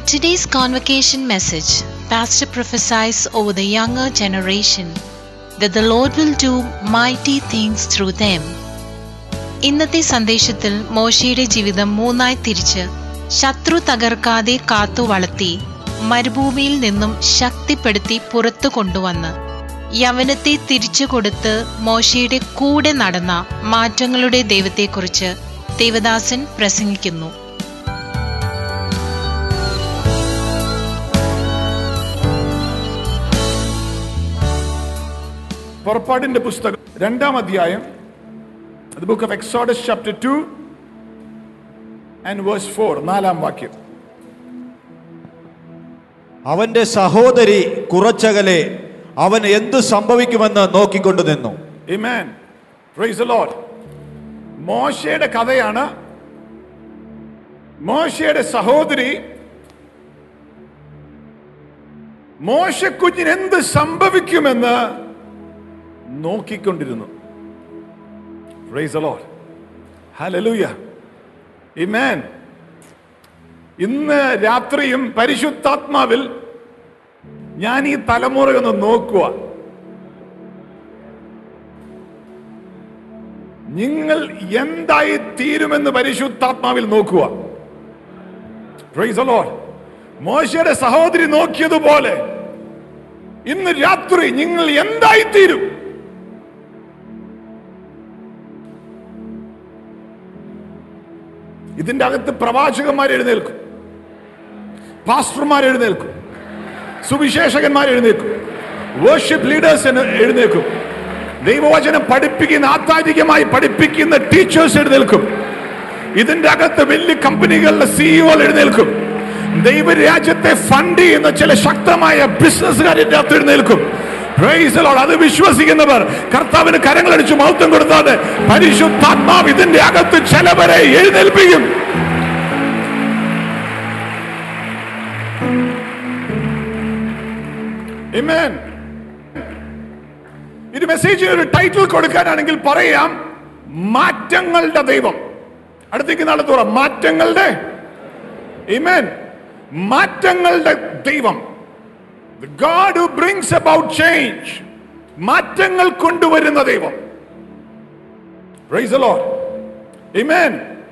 today's convocation message, Pastor prophesies over the younger generation that the Lord will do mighty things through them. ഇന്നത്തെ സന്ദേശത്തിൽ മോശയുടെ ജീവിതം മൂന്നായി തിരിച്ച് ശത്രു തകർക്കാതെ കാത്തു വളർത്തി മരുഭൂമിയിൽ നിന്നും ശക്തിപ്പെടുത്തി പുറത്തു കൊണ്ടുവന്ന് യവനത്തെ തിരിച്ചു കൊടുത്ത് മോശയുടെ കൂടെ നടന്ന മാറ്റങ്ങളുടെ ദൈവത്തെക്കുറിച്ച് ദേവദാസൻ പ്രസംഗിക്കുന്നു പുറപ്പാടിന്റെ പുസ്തകം രണ്ടാം അധ്യായം the book of Exodus chapter two and verse four നാലാം വാക്യം അവന്റെ സഹോദരി കുറച്ചകലെ അവൻ എന്തു സംഭവിക്കുമെന്ന് നോക്കിക്കൊണ്ടു നിന്നു Amen. Praise the Lord. മോശയുടെ കഥയാണ് മോശയുടെ സഹോദരി മോശക്കുഞ്ഞിന് എന്ത് സംഭവിക്കുമെന്ന് നോക്കിക്കൊണ്ടിരുന്നു Praise the Lord. Hallelujah. Amen. ഇന്ന് രാത്രിയും പരിശുദ്ധാത്മാവിൽ ഞാൻ ഈ തലമുറയൊന്ന് നോക്കുക നിങ്ങൾ എന്തായി തീരുമെന്ന് പരിശുദ്ധാത്മാവിൽ നോക്കുക Praise the Lord. മോശയുടെ സഹോദരി നോക്കിയതുപോലെ ഇന്ന് രാത്രി നിങ്ങൾ എന്തായി തീരും ഇതിന്റെ അകത്ത് പ്രവാചകന്മാർ എഴുന്നേൽക്കും പാസ്റ്റർമാർ എഴുന്നേൽക്കും സുവിശേഷകന്മാർ എഴുന്നേൽക്കും വേർഷിപ്പ് ലീഡേഴ്സ് എഴുന്നേൽക്കും ദൈവവചനം പഠിപ്പിക്കുന്ന ആത്താരികമായി പഠിപ്പിക്കുന്ന ടീച്ചേഴ്സ് എഴുന്നേൽക്കും ഇതിന്റെ അകത്ത് വലിയ കമ്പനികളുടെ സിഇഒ എഴുന്നേൽക്കും ദൈവരാജ്യത്തെ ഫണ്ട് ചെയ്യുന്ന ചില ശക്തമായ ബിസിനസ്സുകാരുടെ അകത്ത് എഴുന്നേൽക്കും Praise the Lord. അത് വിശ്വസിക്കുന്നവർ കർത്താവിന് കരങ്ങളടിച്ച് മൗത്വം കൊടുത്താതെ പരിശുദ്ധാത്മാവ് ഇതിന്റെ അകത്ത് ചിലവരെ എഴുന്നേൽപ്പിക്കും Amen. ഒരു മെസ്സേജിന് ഒരു ടൈറ്റിൽ കൊടുക്കാനാണെങ്കിൽ പറയാം മാറ്റങ്ങളുടെ ദൈവം അടുത്തേക്ക് നാളെ തുറ മാറ്റങ്ങളുടെ Amen. മാറ്റങ്ങളുടെ ദൈവം The God who brings about change മാറ്റങ്ങൾ കൊണ്ടുവരുന്ന ദൈവം Praise the Lord. Amen.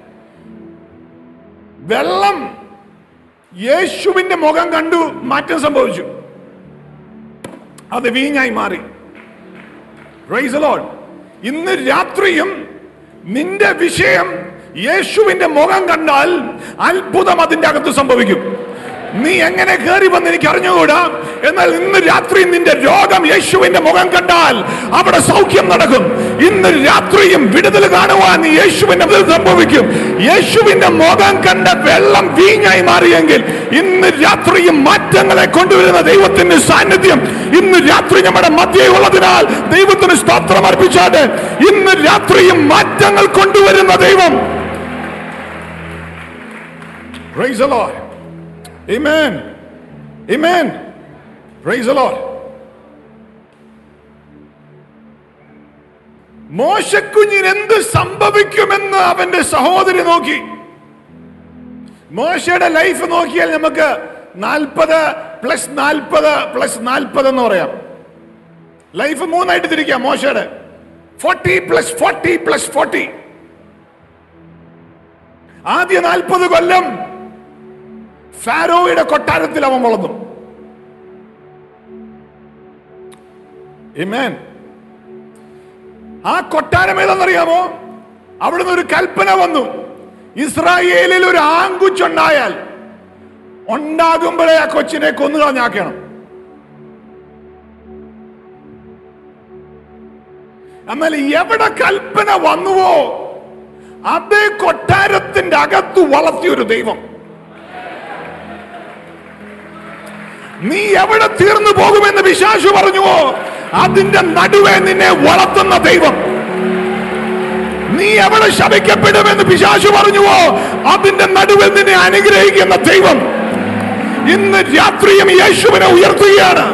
വെള്ളം യേശുവിന്റെ മുഖം കണ്ടു മാറ്റം സംഭവിച്ചു അത് വീഞ്ഞായി മാറി Praise the Lord. ഇന്ന് രാത്രിയും നിന്റെ വിഷയം യേശുവിന്റെ മുഖം കണ്ടാൽ അത്ഭുതം അതിന്റെ അകത്ത് സംഭവിക്കും നീ എങ്ങനെ കയറി വന്ന് എനിക്ക് അറിഞ്ഞുകൂടാ എന്നാൽ ഇന്ന് രാത്രി നിന്റെ രോഗം യേശുവിന്റെ മുഖം കണ്ടാൽ അവിടെ സൗഖ്യം നടക്കും ഇന്ന് രാത്രിയും വിടുതൽ കാണുവാൻ നീ യേശുവിന്റെ മുതൽ സംഭവിക്കും യേശുവിന്റെ മുഖം കണ്ട വെള്ളം വീഞ്ഞായി മാറിയെങ്കിൽ ഇന്ന് രാത്രിയും മാറ്റങ്ങളെ കൊണ്ടുവരുന്ന ദൈവത്തിന്റെ സാന്നിധ്യം ഇന്ന് രാത്രി നമ്മുടെ മധ്യേ ഉള്ളതിനാൽ ദൈവത്തിന് സ്തോത്രം അർപ്പിച്ചാട്ട് ഇന്ന് രാത്രിയും മാറ്റങ്ങൾ കൊണ്ടുവരുന്ന ദൈവം Praise the Lord. Amen. Amen. Praise the Lord. മോശക്കുഞ്ഞിന് എന്ത് സംഭവിക്കുമെന്ന് അവന്റെ സഹോദരി നോക്കി മോശയുടെ ലൈഫ് നോക്കിയാൽ നമുക്ക് നാൽപ്പത് പ്ലസ് നാൽപ്പത് പ്ലസ് നാൽപ്പത് എന്ന് പറയാം ലൈഫ് മൂന്നായിട്ട് തിരിക്കാം മോശയുടെ forty plus forty plus forty ആദ്യ നാൽപ്പത് കൊല്ലം ഫാരോയുടെ കൊട്ടാരത്തിൽ അവൻ വളർന്നു Amen. ആ കൊട്ടാരം ഏതെന്നറിയാമോ അവിടുന്ന് ഒരു കൽപ്പന വന്നു ഇസ്രായേലിൽ ഒരു ആങ്കുച്ചുണ്ടായാൽ ഉണ്ടാകുമ്പോഴേ ആ കൊച്ചിനെ കൊന്നു കളഞ്ഞാക്കണം എന്നാൽ എവിടെ കൽപ്പന വന്നുവോ അതേ കൊട്ടാരത്തിന്റെ അകത്ത് വളർത്തിയൊരു ദൈവം നീ എവിടെ തീർന്നു പോകുമെന്ന് വിശാശു പറഞ്ഞുവോ അതിന്റെ നടുവേ നിന്നെ വളർത്തുന്ന ദൈവം നീ എവിടെ ശപിക്കപ്പെടുമെന്ന് പിശാശു പറഞ്ഞുവോ അതിന്റെ നടുവിൽ നിന്നെ അനുഗ്രഹിക്കുന്ന ദൈവം ഇന്ന് രാത്രിയും യേശുവിനെ ഉയർത്തുകയാണ്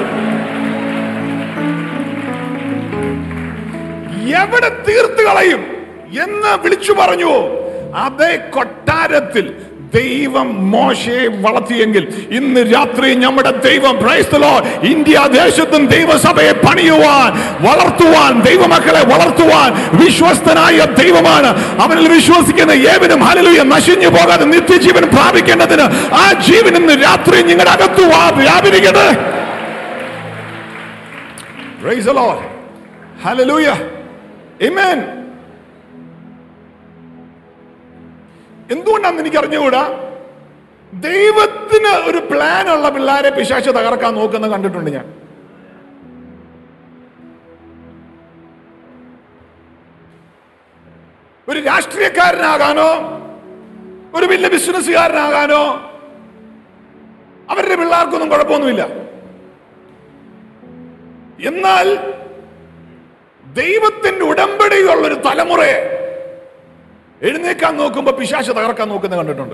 എവിടെ തീർത്ത് കളയും എന്ന് വിളിച്ചു പറഞ്ഞു അതേ കൊട്ടാരത്തിൽ ദൈവം മോശയെ വളർത്തിയെങ്കിൽ ഇന്ന് രാത്രി നമ്മുടെ ദൈവം Praise the Lord. ഇന്ത്യ ദേശത്തും ദൈവസഭയെ പണിയുവാൻ വളർത്തുവാൻ ദൈവമക്കളെ വളർത്തുവാൻ വിശ്വസ്തനായ ദൈവമാണ് അവനിൽ വിശ്വസിക്കുന്ന ഏവനും ഹലലുയ നശിഞ്ഞു പോകാതെ നിത്യജീവൻ പ്രാപിക്കേണ്ടതിന് ആ ജീവൻ ഇന്ന് രാത്രി നിങ്ങളുടെ അകത്തു വാ- വ്യാപരിക്കട്ടെ Praise the Lord. Hallelujah. Amen. എന്തുകൊണ്ടാണെന്ന് എനിക്ക് അറിഞ്ഞുകൂടാ ദൈവത്തിന് ഒരു പ്ലാൻ ഉള്ള പിള്ളേരെ പിശാച് തകർക്കാൻ നോക്കുന്നത് കണ്ടിട്ടുണ്ട് ഞാൻ ഒരു രാഷ്ട്രീയക്കാരനാകാനോ ഒരു വലിയ ബിസിനസ്സുകാരനാകാനോ അവരുടെ പിള്ളേർക്കൊന്നും കുഴപ്പമൊന്നുമില്ല എന്നാൽ ദൈവത്തിന്റെ ഉടമ്പടിയുള്ള ഒരു തലമുറയെ എഴുന്നേക്കാൻ നോക്കുമ്പോ പിശാശ തകർക്കാൻ നോക്കുന്നത് കണ്ടിട്ടുണ്ട്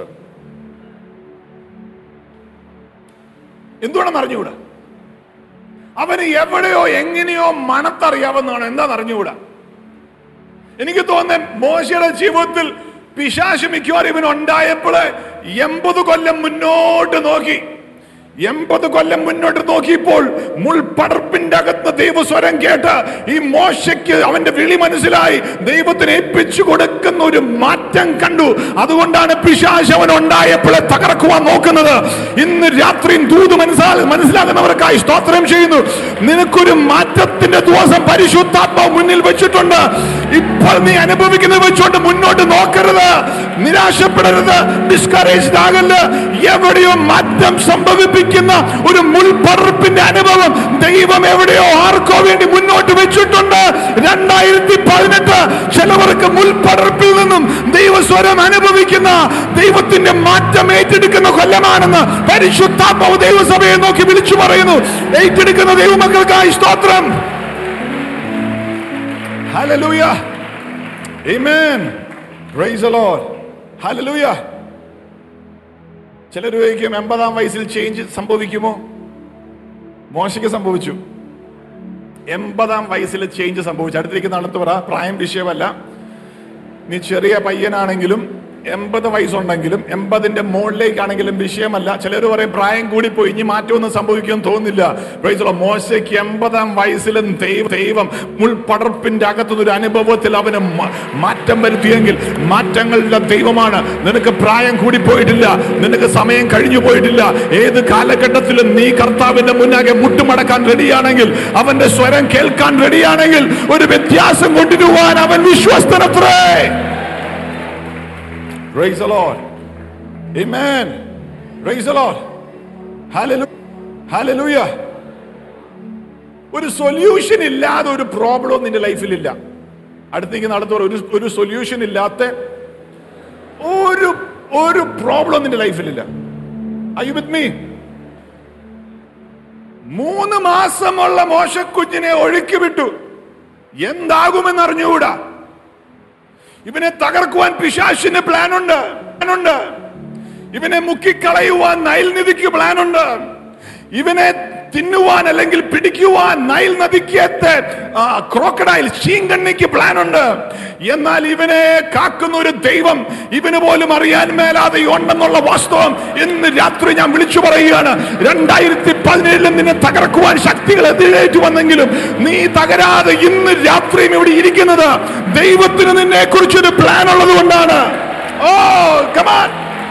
എന്തുകൊണ്ടെന്ന് അറിഞ്ഞുകൂടാ അവന് എവിടെയോ എങ്ങനെയോ മണത്തറിയാവുന്നതാണ് എന്താന്ന് അറിഞ്ഞുകൂടാ എനിക്ക് തോന്നുന്നത് മോശയുടെ ജീവിതത്തിൽ പിശാശ് മിക്കവാറും ഇവൻ ഉണ്ടായപ്പോൾ എൺപത് കൊല്ലം മുന്നോട്ട് നോക്കി എൺപത് കൊല്ലം മുന്നോട്ട് നോക്കിയപ്പോൾ മുൾപടർപ്പിന്റെ അകത്ത് ദൈവസ്വരം കേട്ട് ഈ മോശയ്ക്ക് അവന്റെ വിളി മനസ്സിലായി ദൈവത്തിന് ഏൽപ്പിച്ചു കൊടുക്കുന്ന ഒരു മാറ്റം കണ്ടു അതുകൊണ്ടാണ് പിശാശ് അവൻ ഉണ്ടായപ്പോൾ തകർക്കുവാൻ നോക്കുന്നത് ഇന്ന് രാത്രിയും ദൂത് മനസ്സിലാ മനസ്സിലാകുന്നവർക്കായി സ്തോത്രം ചെയ്യുന്നു നിനക്കൊരു മാറ്റത്തിന്റെ ദിവസം പരിശുദ്ധാത്മാവ് മുന്നിൽ വെച്ചിട്ടുണ്ട് ഇപ്പോൾ നീ അനുഭവിക്കുന്നത് വെച്ചുകൊണ്ട് മുന്നോട്ട് നോക്കരുത് നിരാശപ്പെടരുത് ഡിസ്കറേജ്ഡ് ആകല്ല് എവിടെയോ മാറ്റം സംഭവിപ്പിക്കുന്ന ഒരു മുൾപറപ്പിന്റെ അനുഭവം ദൈവം എവിടെയോ ആർക്കോ വേണ്ടി മുന്നോട്ട് വെച്ചിട്ടുണ്ട് രണ്ടായിരത്തി പതിനെട്ട് ചിലവർക്ക് മുൾപടർപ്പിൽ നിന്നും ദൈവസ്വരം അനുഭവിക്കുന്ന ദൈവത്തിന്റെ മാറ്റം ഏറ്റെടുക്കുന്ന കൊല്ലമാണെന്ന് പരിശുദ്ധാത്മാവ് ദൈവസഭയെ നോക്കി വിളിച്ചു പറയുന്നു ഏറ്റെടുക്കുന്ന ദൈവമക്കൾക്കായി സ്തോത്രം Hallelujah. Amen. Praise the Lord. Hallelujah. ചിലർ ചോദിക്കും എൺപതാം വയസ്സിൽ ചേഞ്ച് സംഭവിക്കുമോ മോശയ്ക്ക് സംഭവിച്ചു എൺപതാം വയസ്സിൽ ചേഞ്ച് സംഭവിച്ചു അടുത്തിരിക്കുന്ന അടുത്ത് പറ പ്രായം വിഷയമല്ല നീ ചെറിയ പയ്യനാണെങ്കിലും എൺപത് വയസ്സുണ്ടെങ്കിലും എൺപതിന്റെ മുകളിലേക്കാണെങ്കിലും വിഷയമല്ല ചിലർ പറയും പ്രായം കൂടിപ്പോയി ഇനി മാറ്റമൊന്നും സംഭവിക്കുമെന്ന് തോന്നുന്നില്ല Praise the Lord. മോശയ്ക്ക് എൺപതാം വയസ്സിലും ദൈവം ദൈവം മുൾപടർപ്പിന്റെ അകത്തുനിന്ന് ഒരു അനുഭവത്തിൽ അവന് മ- മാറ്റം വരുത്തിയെങ്കിൽ മാറ്റങ്ങളുടെ ദൈവമാണ് നിനക്ക് പ്രായം കൂടിപ്പോയിട്ടില്ല നിനക്ക് സമയം കഴിഞ്ഞു പോയിട്ടില്ല ഏത് കാലഘട്ടത്തിലും നീ കർത്താവിന്റെ മുന്നാകെ മുട്ടുമടക്കാൻ റെഡിയാണെങ്കിൽ അവന്റെ സ്വരം കേൾക്കാൻ റെഡിയാണെങ്കിൽ ഒരു വ്യത്യാസം കൊണ്ടുവരുവാൻ അവൻ വിശ്വസ്തനത്രേ Praise the Lord. Amen. Praise the Lord. Hallelujah. Hallelujah. ഒരു സൊല്യൂഷൻ ഇല്ലാതെ ഒരു പ്രോബ്ലം നിന്റെ ലൈഫിലില്ല അടുത്തേക്ക് നടത്തു ഒരു ഒരു സൊല്യൂഷൻ ഇല്ലാത്ത ഒരു ഒരു പ്രോബ്ലം നിന്റെ ലൈഫിലില്ല ഐ വിത്ത് മീ മൂന്ന് മാസമുള്ള മോശക്കുഞ്ഞിനെ ഒഴുക്കി വിട്ടു എന്താകുമെന്ന് അറിഞ്ഞുകൂടാ ഇവനെ തകർക്കുവാൻ പിശാശിന് പ്ലാനുണ്ട് പ്ലാനുണ്ട് ഇവനെ മുക്കിക്കളയുവാൻ നൈൽ നദിക്ക് പ്ലാനുണ്ട് ഇവനെ തിന്നുവാൻ അല്ലെങ്കിൽ പിടിക്കുവാൻ നൈൽ നദിക്കത്തെ ക്രോക്കഡൈൽ ചീങ്കണ്ണിക്ക് പ്ലാനുണ്ട് എന്നാൽ ഇവനെ കാക്കുന്ന ഒരു ദൈവം ഇവന് പോലും അറിയാൻ മേലാതെ ഉണ്ടെന്നുള്ള വാസ്തവം ഇന്ന് രാത്രി ഞാൻ വിളിച്ചു പറയുകയാണ് രണ്ടായിരത്തി പതിനേഴിലും നിന്നെ തകർക്കുവാൻ ശക്തികൾ എതിരേറ്റു വന്നെങ്കിലും നീ തകരാതെ ഇന്ന് രാത്രിയും ഇവിടെ ഇരിക്കുന്നത് ദൈവത്തിന് നിന്നെ കുറിച്ചൊരു പ്ലാൻ ഉള്ളത് കൊണ്ടാണ് ഓ കമാൻ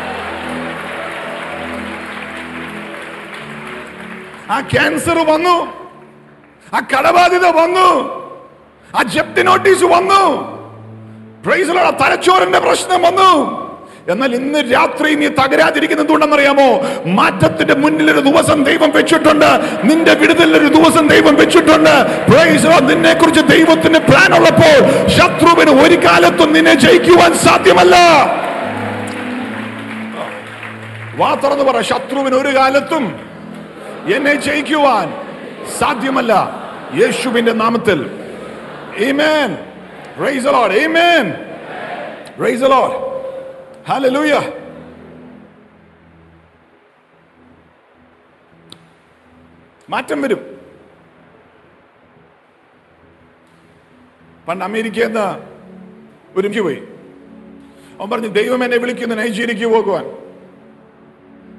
ആ ക്യാൻസർ വന്നു ആ കടബാധ്യത വന്നു ആ ജപ്തി നോട്ടീസ് വന്നു Praise the Lord. ആ തലച്ചോറിന്റെ പ്രശ്നം വന്നു എന്നാൽ ഇന്ന് രാത്രി നീ തകരാതിരിക്കുന്നത് എന്തുകൊണ്ടെന്നറിയാമോ മാറ്റത്തിന്റെ മുന്നിൽ ഒരു ദിവസം ദൈവം വെച്ചിട്ടുണ്ട് നിന്റെ വിടുതലിൽ ഒരു ദിവസം ദൈവം വെച്ചിട്ടുണ്ട് Praise the Lord. നിന്നെ കുറിച്ച് ദൈവത്തിന് പ്ലാൻ ഉള്ളപ്പോൾ ശത്രുവിന് ഒരു കാലത്തും നിന്നെ ജയിക്കുവാൻ സാധ്യമല്ല വാ തുറന്നു പറ ശത്രുവിന് ഒരു കാലത്തും എന്നെ ജയിക്കുവാൻ സാധ്യമല്ല യേശുവിന്റെ നാമത്തിൽ Amen. Praise the Lord. Amen. Praise the Lord. Hallelujah. മാറ്റം വരും പണ്ട് അമേരിക്കയിൽ നിന്ന് ഒരു പോയി അവൻ പറഞ്ഞു ദൈവം എന്നെ വിളിക്കുന്നു നൈജീരിയക്ക് പോകുവാൻ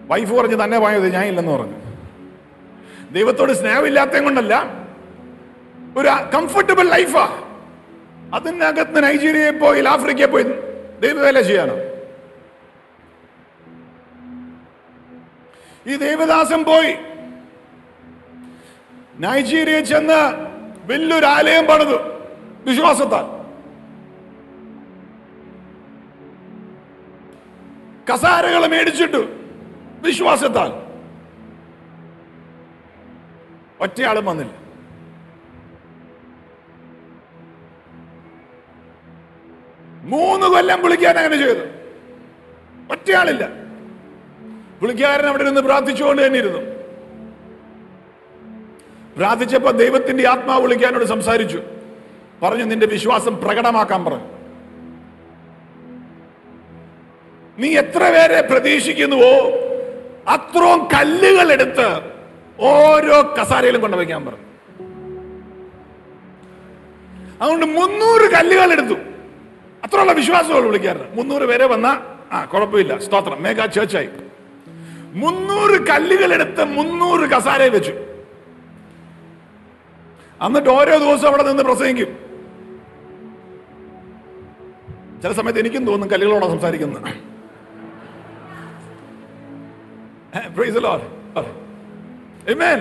വൈഫ് പറഞ്ഞ് തന്നെ പോയത് ഞാൻ ഇല്ലെന്ന് പറഞ്ഞു ദൈവത്തോട് സ്നേഹമില്ലാത്ത കൊണ്ടല്ല ഒരു കംഫർട്ടബിൾ ലൈഫാ അതിനകത്ത് നൈജീരിയയിൽ പോയി ആഫ്രിക്കയിൽ പോയി ദൈവവേല ചെയ്യാനോ ഈ ദേവദാസൻ പോയി നൈജീരിയയിൽ ചെന്ന് വലിയൊരു ആലയം പണിതു വിശ്വാസത്താൽ കസാരകൾ മേടിച്ചിട്ടു വിശ്വാസത്താൽ ഒറ്റയാളും വന്നില്ല മൂന്ന് കൊല്ലം പുള്ളിക്കാരൻ അങ്ങനെ ചെയ്തു ഒറ്റയാളില്ല പുള്ളിക്കാരൻ അവിടെ നിന്ന് പ്രാർത്ഥിച്ചുകൊണ്ട് തന്നെ ഇരുന്നു പ്രാർത്ഥിച്ചപ്പോ ദൈവത്തിന്റെ ആത്മാവ് വിളിക്കാനോട് സംസാരിച്ചു പറഞ്ഞു നിന്റെ വിശ്വാസം പ്രകടമാക്കാൻ പറഞ്ഞു നീ എത്ര പേരെ പ്രതീക്ഷിക്കുന്നുവോ അത്രയും കല്ലുകൾ എടുത്ത് ഓരോ കസാരയിലും കൊണ്ടുവയ്ക്കാൻ പറഞ്ഞു അതുകൊണ്ട് മുന്നൂറ് കല്ലുകൾ എടുത്തു അത്രയുള്ള വിശ്വാസമുള്ളൂ വിളിക്കാറുണ്ട് മുന്നൂറ് പേരെ വന്ന ആ കുഴപ്പമില്ല സ്തോത്രം മേഘാ ചേർച്ചായി മുന്നൂറ് കല്ലുകൾ എടുത്ത് മുന്നൂറ് കസാരയിൽ വെച്ചു എന്നിട്ട് ഓരോ ദിവസവും അവിടെ നിന്ന് പ്രസംഗിക്കും ചില സമയത്ത് എനിക്കും തോന്നും കല്ലുകളോടാണ് സംസാരിക്കുന്നത് Praise the Lord. Amen.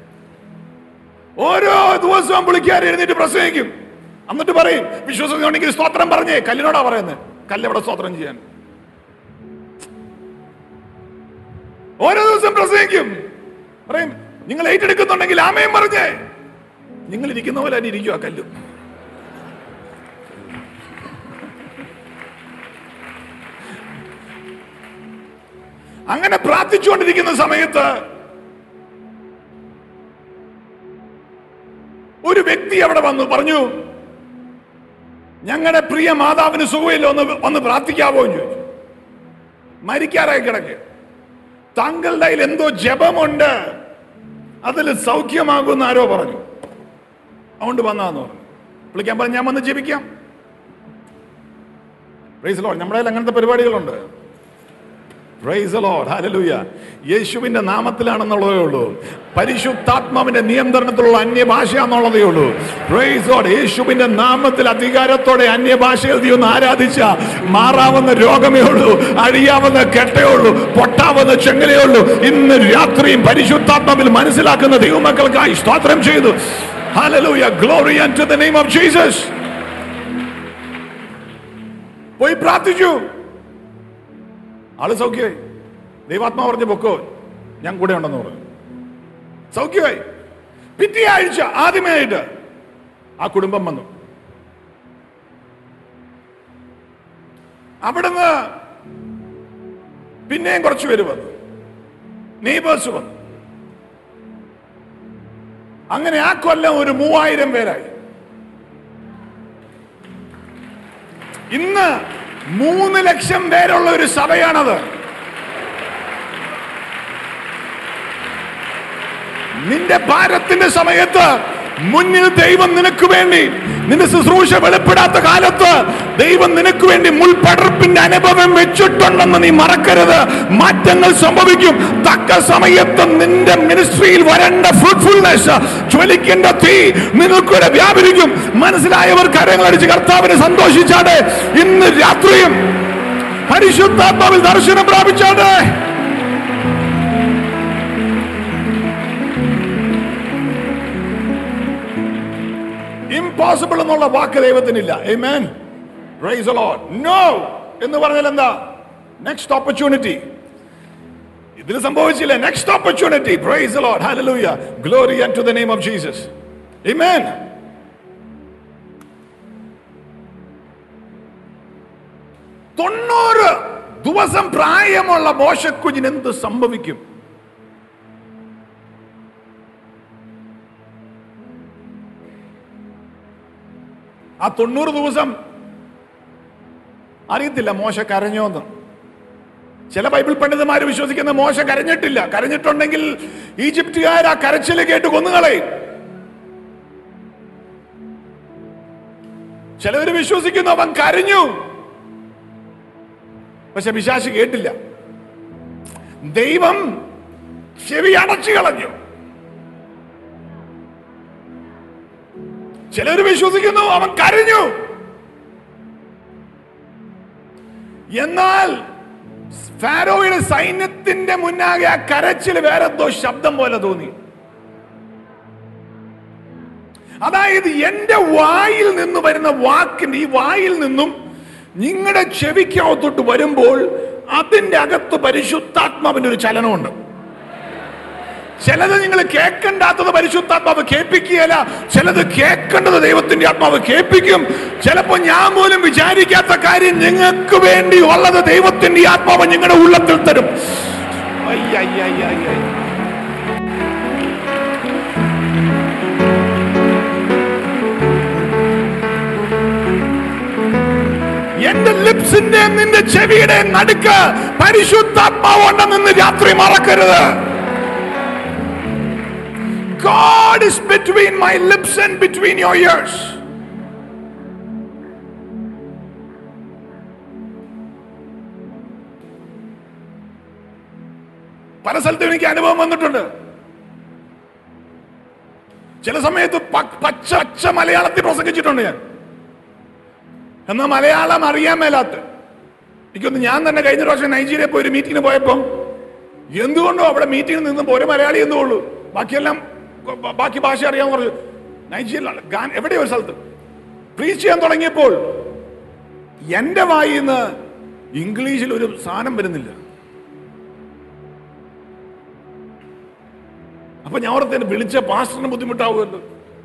ഓരോ ദിവസവും പുള്ളിക്കാർ എഴുന്നേറ്റ് പ്രസംഗിക്കും എന്നിട്ട് പറയും വിശ്വസിക്കുന്നുണ്ടെങ്കിൽ സ്തോത്രം പറഞ്ഞേ കല്ലിനോടാ പറയുന്നത് കല്ലെവിടെ സ്തോത്രം ചെയ്യാൻ ഓരോ ദിവസം പ്രസംഗിക്കും പറയും നിങ്ങൾ ഏറ്റെടുക്കുന്നുണ്ടെങ്കിൽ ആമയും പറഞ്ഞേ നിങ്ങൾ ഇരിക്കുന്ന പോലെ തന്നെ ഇരിക്കുക കല്ല് അങ്ങനെ പ്രാർത്ഥിച്ചുകൊണ്ടിരിക്കുന്ന സമയത്ത് ഒരു വ്യക്തി അവിടെ വന്നു പറഞ്ഞു ഞങ്ങളുടെ പ്രിയ മാതാവിന് സുഖമില്ല ഒന്ന് ഒന്ന് പ്രാർത്ഥിക്കാവോ എന്ന് ചോദിച്ചു മരിക്കാറായി കിടക്ക് താങ്കളുടെ കയ്യിൽ എന്തോ ജപമുണ്ട് അതിൽ സൗഖ്യമാകുമെന്ന് ആരോ പറഞ്ഞു അതുകൊണ്ട് വന്നാന്ന് പറഞ്ഞു വിളിക്കാൻ പറഞ്ഞു ഞാൻ വന്ന് ജപിക്കാം പ്രൈസ് ലോഡ് നമ്മുടെ കയ്യിൽ അങ്ങനത്തെ പരിപാടികളുണ്ട് പ്രൈസ് the Lord. Hallelujah. യേശുവിന്റെ നാമത്തിലാണെന്നുള്ളതേ ഉള്ളൂ പരിശുദ്ധാത്മാവിന്റെ നിയന്ത്രണത്തിലുള്ള അന്യഭാഷ എന്നുള്ളതേ ഉള്ളൂ പ്രൈസ് Lord. യേശുവിന്റെ നാമത്തിൽ അധികാരത്തോടെ അന്യഭാഷയിൽ നീ ഒന്ന് ആരാധിച്ച മാറാവുന്ന രോഗമേ ഉള്ളൂ അഴിയാവുന്ന കെട്ടേ ഉള്ളൂ പൊട്ടാവുന്ന ചെങ്ങലേ ഉള്ളൂ ഇന്ന് രാത്രിയും പരിശുദ്ധാത്മാവിൽ മനസ്സിലാക്കുന്ന ദൈവമക്കൾക്കായി സ്തോത്രം ചെയ്തു Hallelujah. Glory unto the name of Jesus. പോയി പ്രാർത്ഥിച്ചു ആള് സൗഖ്യമായി ദൈവാത്മാ പറഞ്ഞു പൊക്കോ ഞാൻ കൂടെ ഉണ്ടെന്ന് പറഞ്ഞു സൗഖ്യമായി പിറ്റേ ആഴ്ച ആദ്യമായിട്ട് ആ കുടുംബം വന്നു അവിടുന്ന് പിന്നെയും കുറച്ച് പേര് വന്നു നെയ്ബേഴ്സ് വന്നു അങ്ങനെ ആ കൊല്ലം ഒരു മൂവായിരം പേരായി ഇന്ന് മൂന്ന് ലക്ഷം പേരുള്ള ഒരു സഭയാണത് നിന്റെ ഭാരത്തിന്റെ സമയത്ത് മുന്നിൽ ദൈവം നിനക്ക് വേണ്ടി നിന്റെ ശുശ്രൂഷ വെളിപ്പെടാത്ത കാലത്ത് ദൈവം നിനക്ക് വേണ്ടി മുൾപടർപ്പിന്റെ അനുഭവം വെച്ചിട്ടുണ്ടെന്ന് നീ മറക്കരുത് മാറ്റങ്ങൾ സംഭവിക്കും തക്ക സമയത്ത് നിന്റെ മിനിസ്ട്രിയിൽ വരേണ്ട ഫ്രൂട്ട്ഫുൾനെസ് ജ്വലിക്കേണ്ട തീ നിനക്കൂടെ വ്യാപരിക്കും മനസ്സിലായവർ കരങ്ങളടിച്ച് കർത്താവിനെ സന്തോഷിച്ചാണ് ഇന്ന് രാത്രിയും പരിശുദ്ധാത്മാവിൽ ദർശനം പ്രാപിച്ചാണ് ഇംപോസിബിൾ എന്നുള്ള വാക്ക് ദൈവത്തിനില്ല Amen. Praise the Lord. No എന്ന് പറഞ്ഞാൽ എന്താ നെക്സ്റ്റ് ഓപ്പർച്യൂണിറ്റി ഇതിൽ സംഭവിച്ചില്ല next opportunity praise the Lord. Hallelujah. Glory unto the name of Jesus. Amen. തൊണ്ണൂറ് ദിവസം പ്രായമുള്ള മോശക്കുഞ്ഞിന് എന്ത് സംഭവിക്കും ആ തൊണ്ണൂറ് ദിവസം അറിയത്തില്ല മോശ കരഞ്ഞോന്ന് ചില ബൈബിൾ പണ്ഡിതന്മാർ വിശ്വസിക്കുന്ന മോശ കരഞ്ഞിട്ടില്ല കരഞ്ഞിട്ടുണ്ടെങ്കിൽ ഈജിപ്തുകാർ ആ കരച്ചിൽ കേട്ട് കൊന്നുകളയും ചിലവര് വിശ്വസിക്കുന്നു അവൻ കരഞ്ഞു പക്ഷെ പിശാശ് കേട്ടില്ല ദൈവം ചെവി അടച്ചു കളഞ്ഞു ചിലർ വിശ്വസിക്കുന്നു അവൻ കരഞ്ഞു എന്നാൽ ഫാരോയുടെ സൈന്യത്തിന്റെ മുന്നാകെ ആ കരച്ചിൽ വേറെ എന്തോ ശബ്ദം പോലെ തോന്നി അതായത് എന്റെ വായിൽ നിന്ന് വരുന്ന വാക്കിന്റെ ഈ വായിൽ നിന്നും നിങ്ങളുടെ ചെവിക്കകത്തോട്ട് വരുമ്പോൾ അതിന്റെ അകത്ത് പരിശുദ്ധാത്മാവിന്റെ ഒരു ചലനമുണ്ട് ചിലത് നിങ്ങൾ കേൾക്കണ്ടാത്തത് പരിശുദ്ധാത്മാവ് കേൾപ്പിക്കുകയല്ല ചിലത് കേൾക്കേണ്ടത് ദൈവത്തിന്റെ ആത്മാവ് കേൾപ്പിക്കും ചിലപ്പോ ഞാൻ പോലും വിചാരിക്കാത്ത കാര്യം നിങ്ങൾക്ക് വേണ്ടി ഉള്ളത് ദൈവത്തിന്റെ ആത്മാവ് നിങ്ങളുടെ ഉള്ളത്തിൽ തരും അയ്യയ്യയ്യയ്യ. എന്റെ ലിപ്സിന്റെ നിന്റെ ചെവിയുടെ നടുക്ക് പരിശുദ്ധാത്മാവ് ഉണ്ടെന്ന് രാത്രി മറക്കരുത് God is between my lips and between your ears. പല സ്ഥലത്തും എനിക്ക് അനുഭവം വന്നിട്ടുണ്ട് ചില സമയത്ത് പ- പച്ച പച്ച മലയാളത്തിൽ പ്രസംഗിച്ചിട്ടുണ്ട് ഞാൻ എന്നാൽ മലയാളം അറിയാൻ മേലാത്ത എനിക്കൊന്ന് ഞാൻ തന്നെ കഴിഞ്ഞ പ്രാവശ്യം നൈജീരിയ പോയി ഒരു മീറ്റിങ്ങിന് പോയപ്പം എന്തുകൊണ്ടോ അവിടെ മീറ്റിംഗിൽ നിന്നപ്പോ ഒരു മലയാളി എന്തോ ഉള്ളൂ ബാക്കിയെല്ലാം ബ- ബാക്കി ഭാഷ അറിയാൻ പറഞ്ഞു നൈജീരിയയിലാണ് ഗാൻ എവിടെയോ ഒരു സ്ഥലത്ത് പ്രീച്ച് ചെയ്യാൻ തുടങ്ങിയപ്പോൾ എന്റെ വായിൽ നിന്ന് ഇംഗ്ലീഷിൽ ഒരു സാധനം വരുന്നില്ല അപ്പൊ ഞാൻ ഓർത്തേന് വിളിച്ച പാസ്റ്ററിന് ബുദ്ധിമുട്ടാവുമല്ലോ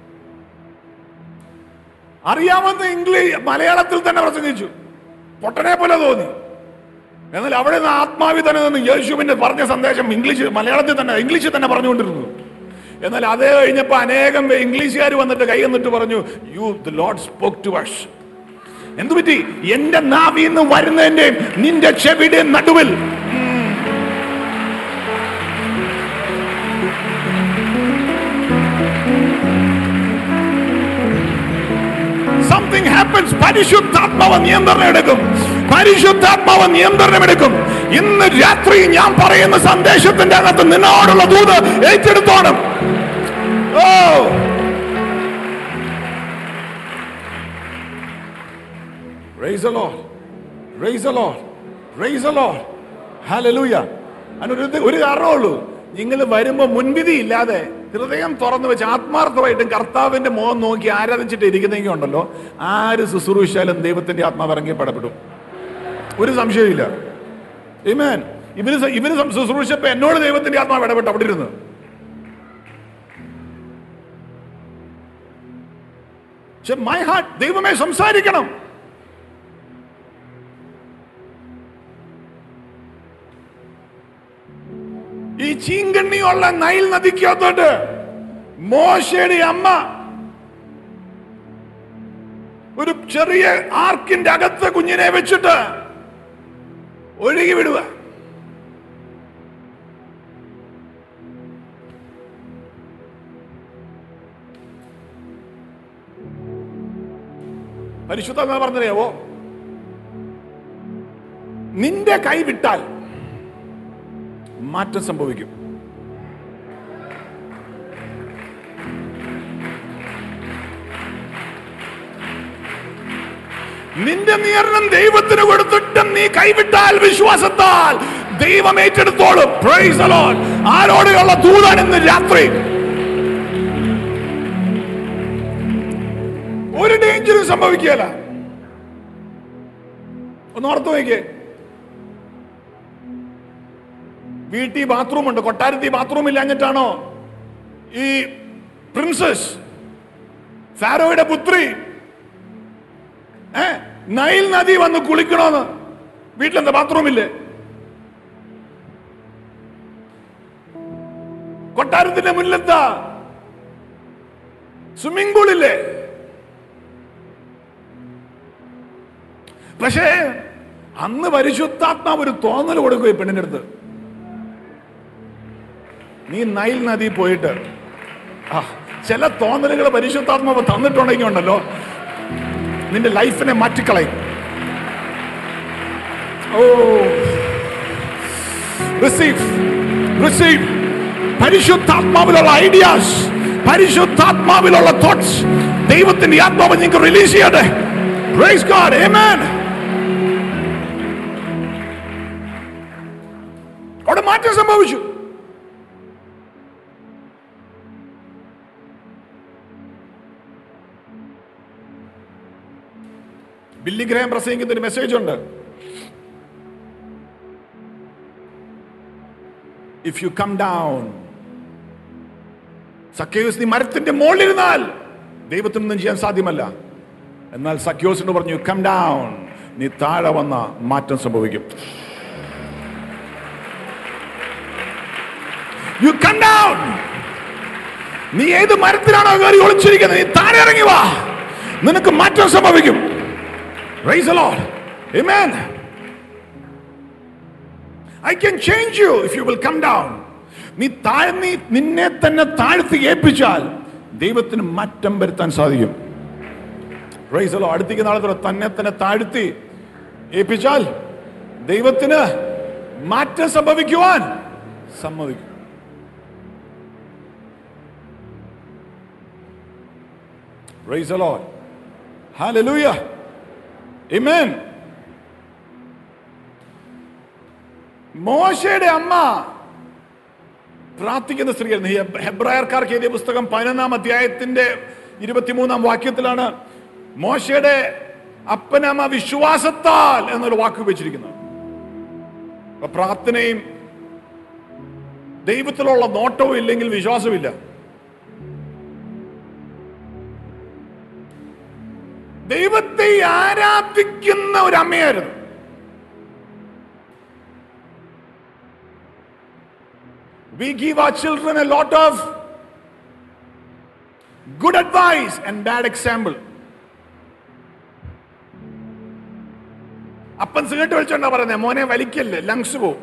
അറിയാമെന്ന് ഇംഗ്ലീഷ് മലയാളത്തിൽ തന്നെ പ്രസംഗിച്ചു പൊട്ടനെ പോലെ തോന്നി എന്നാൽ അവിടെ നിന്ന് ആത്മാവി തന്നെ നിന്ന് യേശുവിന്റെ പറഞ്ഞ സന്ദേശം ഇംഗ്ലീഷ് മലയാളത്തിൽ തന്നെ ഇംഗ്ലീഷിൽ തന്നെ പറഞ്ഞുകൊണ്ടിരുന്നു എന്നാൽ അതേ കഴിഞ്ഞപ്പോ അനേകം ഇംഗ്ലീഷുകാർ വന്നിട്ട് കൈ എന്നിട്ട് പറഞ്ഞു you the Lord spoke to us എന്തു പറ്റി എന്റെ നാവിൽ നിന്ന് വരുന്നതിന്റെ നിന്റെ ചെവിയുടെ നടുവിൽ സംതിങ് ഹാപ്പൻസ് പരിശുദ്ധാത്മാവ് നിയന്ത്രണം എടുക്കും പരിശുദ്ധാത്മാവ് നിയന്ത്രണം എടുക്കും ഇന്ന് രാത്രി ഞാൻ പറയുന്ന സന്ദേശത്തിന്റെ അകത്ത് നിന്നോടുള്ള ദൂത് ഏറ്റെടുത്തോണം ഓ Praise the Lord. Praise the Lord. Praise the Lord. Hallelujah. അതിനൊരു ഇത് ഒരു കാരണമുള്ളൂ നിങ്ങൾ വരുമ്പോ മുൻവിധി ഇല്ലാതെ ഹൃദയം തുറന്നു വെച്ച് ആത്മാർത്ഥമായിട്ടും കർത്താവിന്റെ മുഖം നോക്കി ആരാധിച്ചിട്ട് ഇരിക്കുന്നെങ്കിൽ ഉണ്ടല്ലോ ആര് ശുശ്രൂഷാലും ദൈവത്തിന്റെ ആത്മാവ് ഇറങ്ങിപ്പെടപ്പെടും ഒരു സംശയമില്ല Amen. ഇവര് സ- ഇവര് സം- ശുശ്രൂഷപ്പോ എന്നോട് ദൈവത്തിന്റെ ആത്മാവ് ഇടപെട്ട് അവിടെ ഇരുന്ന് പക്ഷെ മൈ ഹാർട്ട് ദൈവമേ സംസാരിക്കണം ഈ ചീങ്കണ്ണിയുള്ള നൈൽ നദിക്കകത്തോട്ട് മോശയുടെ അമ്മ ഒരു ചെറിയ ആർക്കിന്റെ അകത്ത് കുഞ്ഞിനെ വെച്ചിട്ട് ഒഴുകി വിടുക പരിശുദ്ധ പറഞ്ഞറിയാവോ നിന്റെ കൈ വിട്ടാൽ മാറ്റം സംഭവിക്കും നിന്റെ നിയന്ത്രണം ദൈവത്തിന് കൊടുത്തിട്ടും നീ കൈവിട്ടാൽ വിശ്വാസത്താൽ ദൈവം ഏറ്റെടുത്തോളും Praise the Lord. ആരോടെയുള്ള ദൂതാണ് ഇന്ന് രാത്രി ഒരു ഡേഞ്ചറും സംഭവിക്കുകയല്ല ഒന്ന് ഓർത്തു നോക്കിയേ വീട്ടിൽ ബാത്റൂം ഉണ്ട് കൊട്ടാരത്തിൽ ബാത്റൂം ഇല്ലാഞ്ഞിട്ടാണോ ഈ പ്രിൻസസ് ഫാരോയുടെ പുത്രി ഏ നൈൽ നദി വന്ന് കുളിക്കണോന്ന് വീട്ടിലെന്താ ബാത്റൂം ഇല്ലേ കൊട്ടാരത്തിന്റെ മുന്നിലെന്താ സ്വിമ്മിംഗ് പൂൾ ഇല്ലേ പക്ഷേ അന്ന് പരിശുദ്ധാത്മാവ് ഒരു തോന്നൽ കൊടുക്കും ഈ പെണ്ണിന്റെ അടുത്ത് നീ നൈൽ നദി പോയിട്ട് ആ ചില തോന്നലുകൾ പരിശുദ്ധാത്മാവ് തന്നിട്ടുണ്ടെങ്കിൽ ഉണ്ടല്ലോ നിന്റെ ലൈഫിനെ മാറ്റിക്കളയും ഓ റിസീവ് റിസീവ് പരിശുദ്ധാത്മാവിലുള്ള ഐഡിയാസ് പരിശുദ്ധാത്മാവിലുള്ള തോട്ട്സ് ദൈവത്തിന്റെ ആത്മാവ് നിങ്ങൾക്ക് റിലീസ് ചെയ്യട്ടെ പ്രൈസ് ഗോഡ് ആമേൻ അവിടെ മാറ്റം സംഭവിച്ചു ബില്ലി ഗ്രഹം പ്രസംഗിക്കുന്ന ഒരു മെസ്സേജ് ഉണ്ട് if you come down Zacchaeus നീ മരത്തിന്റെ മുകളിലിരുന്നാൽ ദൈവത്തിനൊന്നും ചെയ്യാൻ സാധ്യമല്ല എന്നാൽ സഖ്യോസിനോട് പറഞ്ഞു കം ഡൗൺ നീ താഴെ വന്ന മാറ്റം സംഭവിക്കും യു കം ഡൗൺ നീ ഏത് മരത്തിലാണോ കയറി ഒളിച്ചിരിക്കുന്നത് നീ താഴെ ഇറങ്ങി വാ നിനക്ക് മാറ്റം സംഭവിക്കും Praise the Lord. Amen. I can change you if you will come down. നീ താഴ്ന്നി നിന്നെ തന്നെ താഴ്ത്തി ഏൽപ്പിച്ചാൽ ദൈവത്തിന് മാറ്റം വരുത്താൻ സാധിക്കും റൈസലോ അടുത്തേക്ക് നാളെ തൊട്ട് തന്നെ തന്നെ താഴ്ത്തി ഏൽപ്പിച്ചാൽ ദൈവത്തിന് മാറ്റം സംഭവിക്കുവാൻ സമ്മതിക്കും റൈസലോ Hallelujah. Amen. മോശയുടെ അമ്മ പ്രാർത്ഥിക്കുന്ന സ്ത്രീയായിരുന്നു ഈ ഹെബ്രായർക്കാർക്ക് എഴുതിയ പുസ്തകം പതിനൊന്നാം അധ്യായത്തിന്റെ ഇരുപത്തിമൂന്നാം വാക്യത്തിലാണ് മോശയുടെ അപ്പനമ്മ വിശ്വാസത്താൽ എന്നൊരു വാക്ക് ഉപയോഗിച്ചിരിക്കുന്നത് അപ്പൊ പ്രാർത്ഥനയും ദൈവത്തിലുള്ള നോട്ടവും ഇല്ലെങ്കിൽ വിശ്വാസമില്ല ദൈവത്തെ ആരാധിക്കുന്ന ഒരു അമ്മയായിരുന്നു We give our children a lot of good advice and bad example. അപ്പൻ സിഗരറ്റ് വലിച്ചോണ്ടാ പറയുന്നത് മോനെ വലിക്കല്ലേ ലങ്സ് പോവും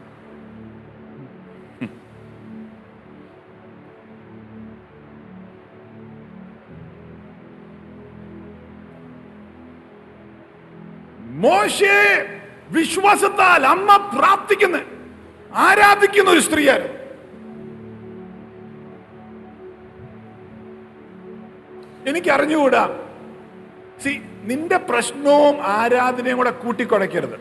മോശെ വിശ്വാസത്താൽ അമ്മ പ്രാർത്ഥിക്കുന്ന ആരാധിക്കുന്ന ഒരു സ്ത്രീയായിരുന്നു എനിക്ക് അറിഞ്ഞുകൂടാ സി നിന്റെ പ്രശ്നവും ആരാധനയും കൂടെ കൂട്ടിക്കുഴയ്ക്കരുത്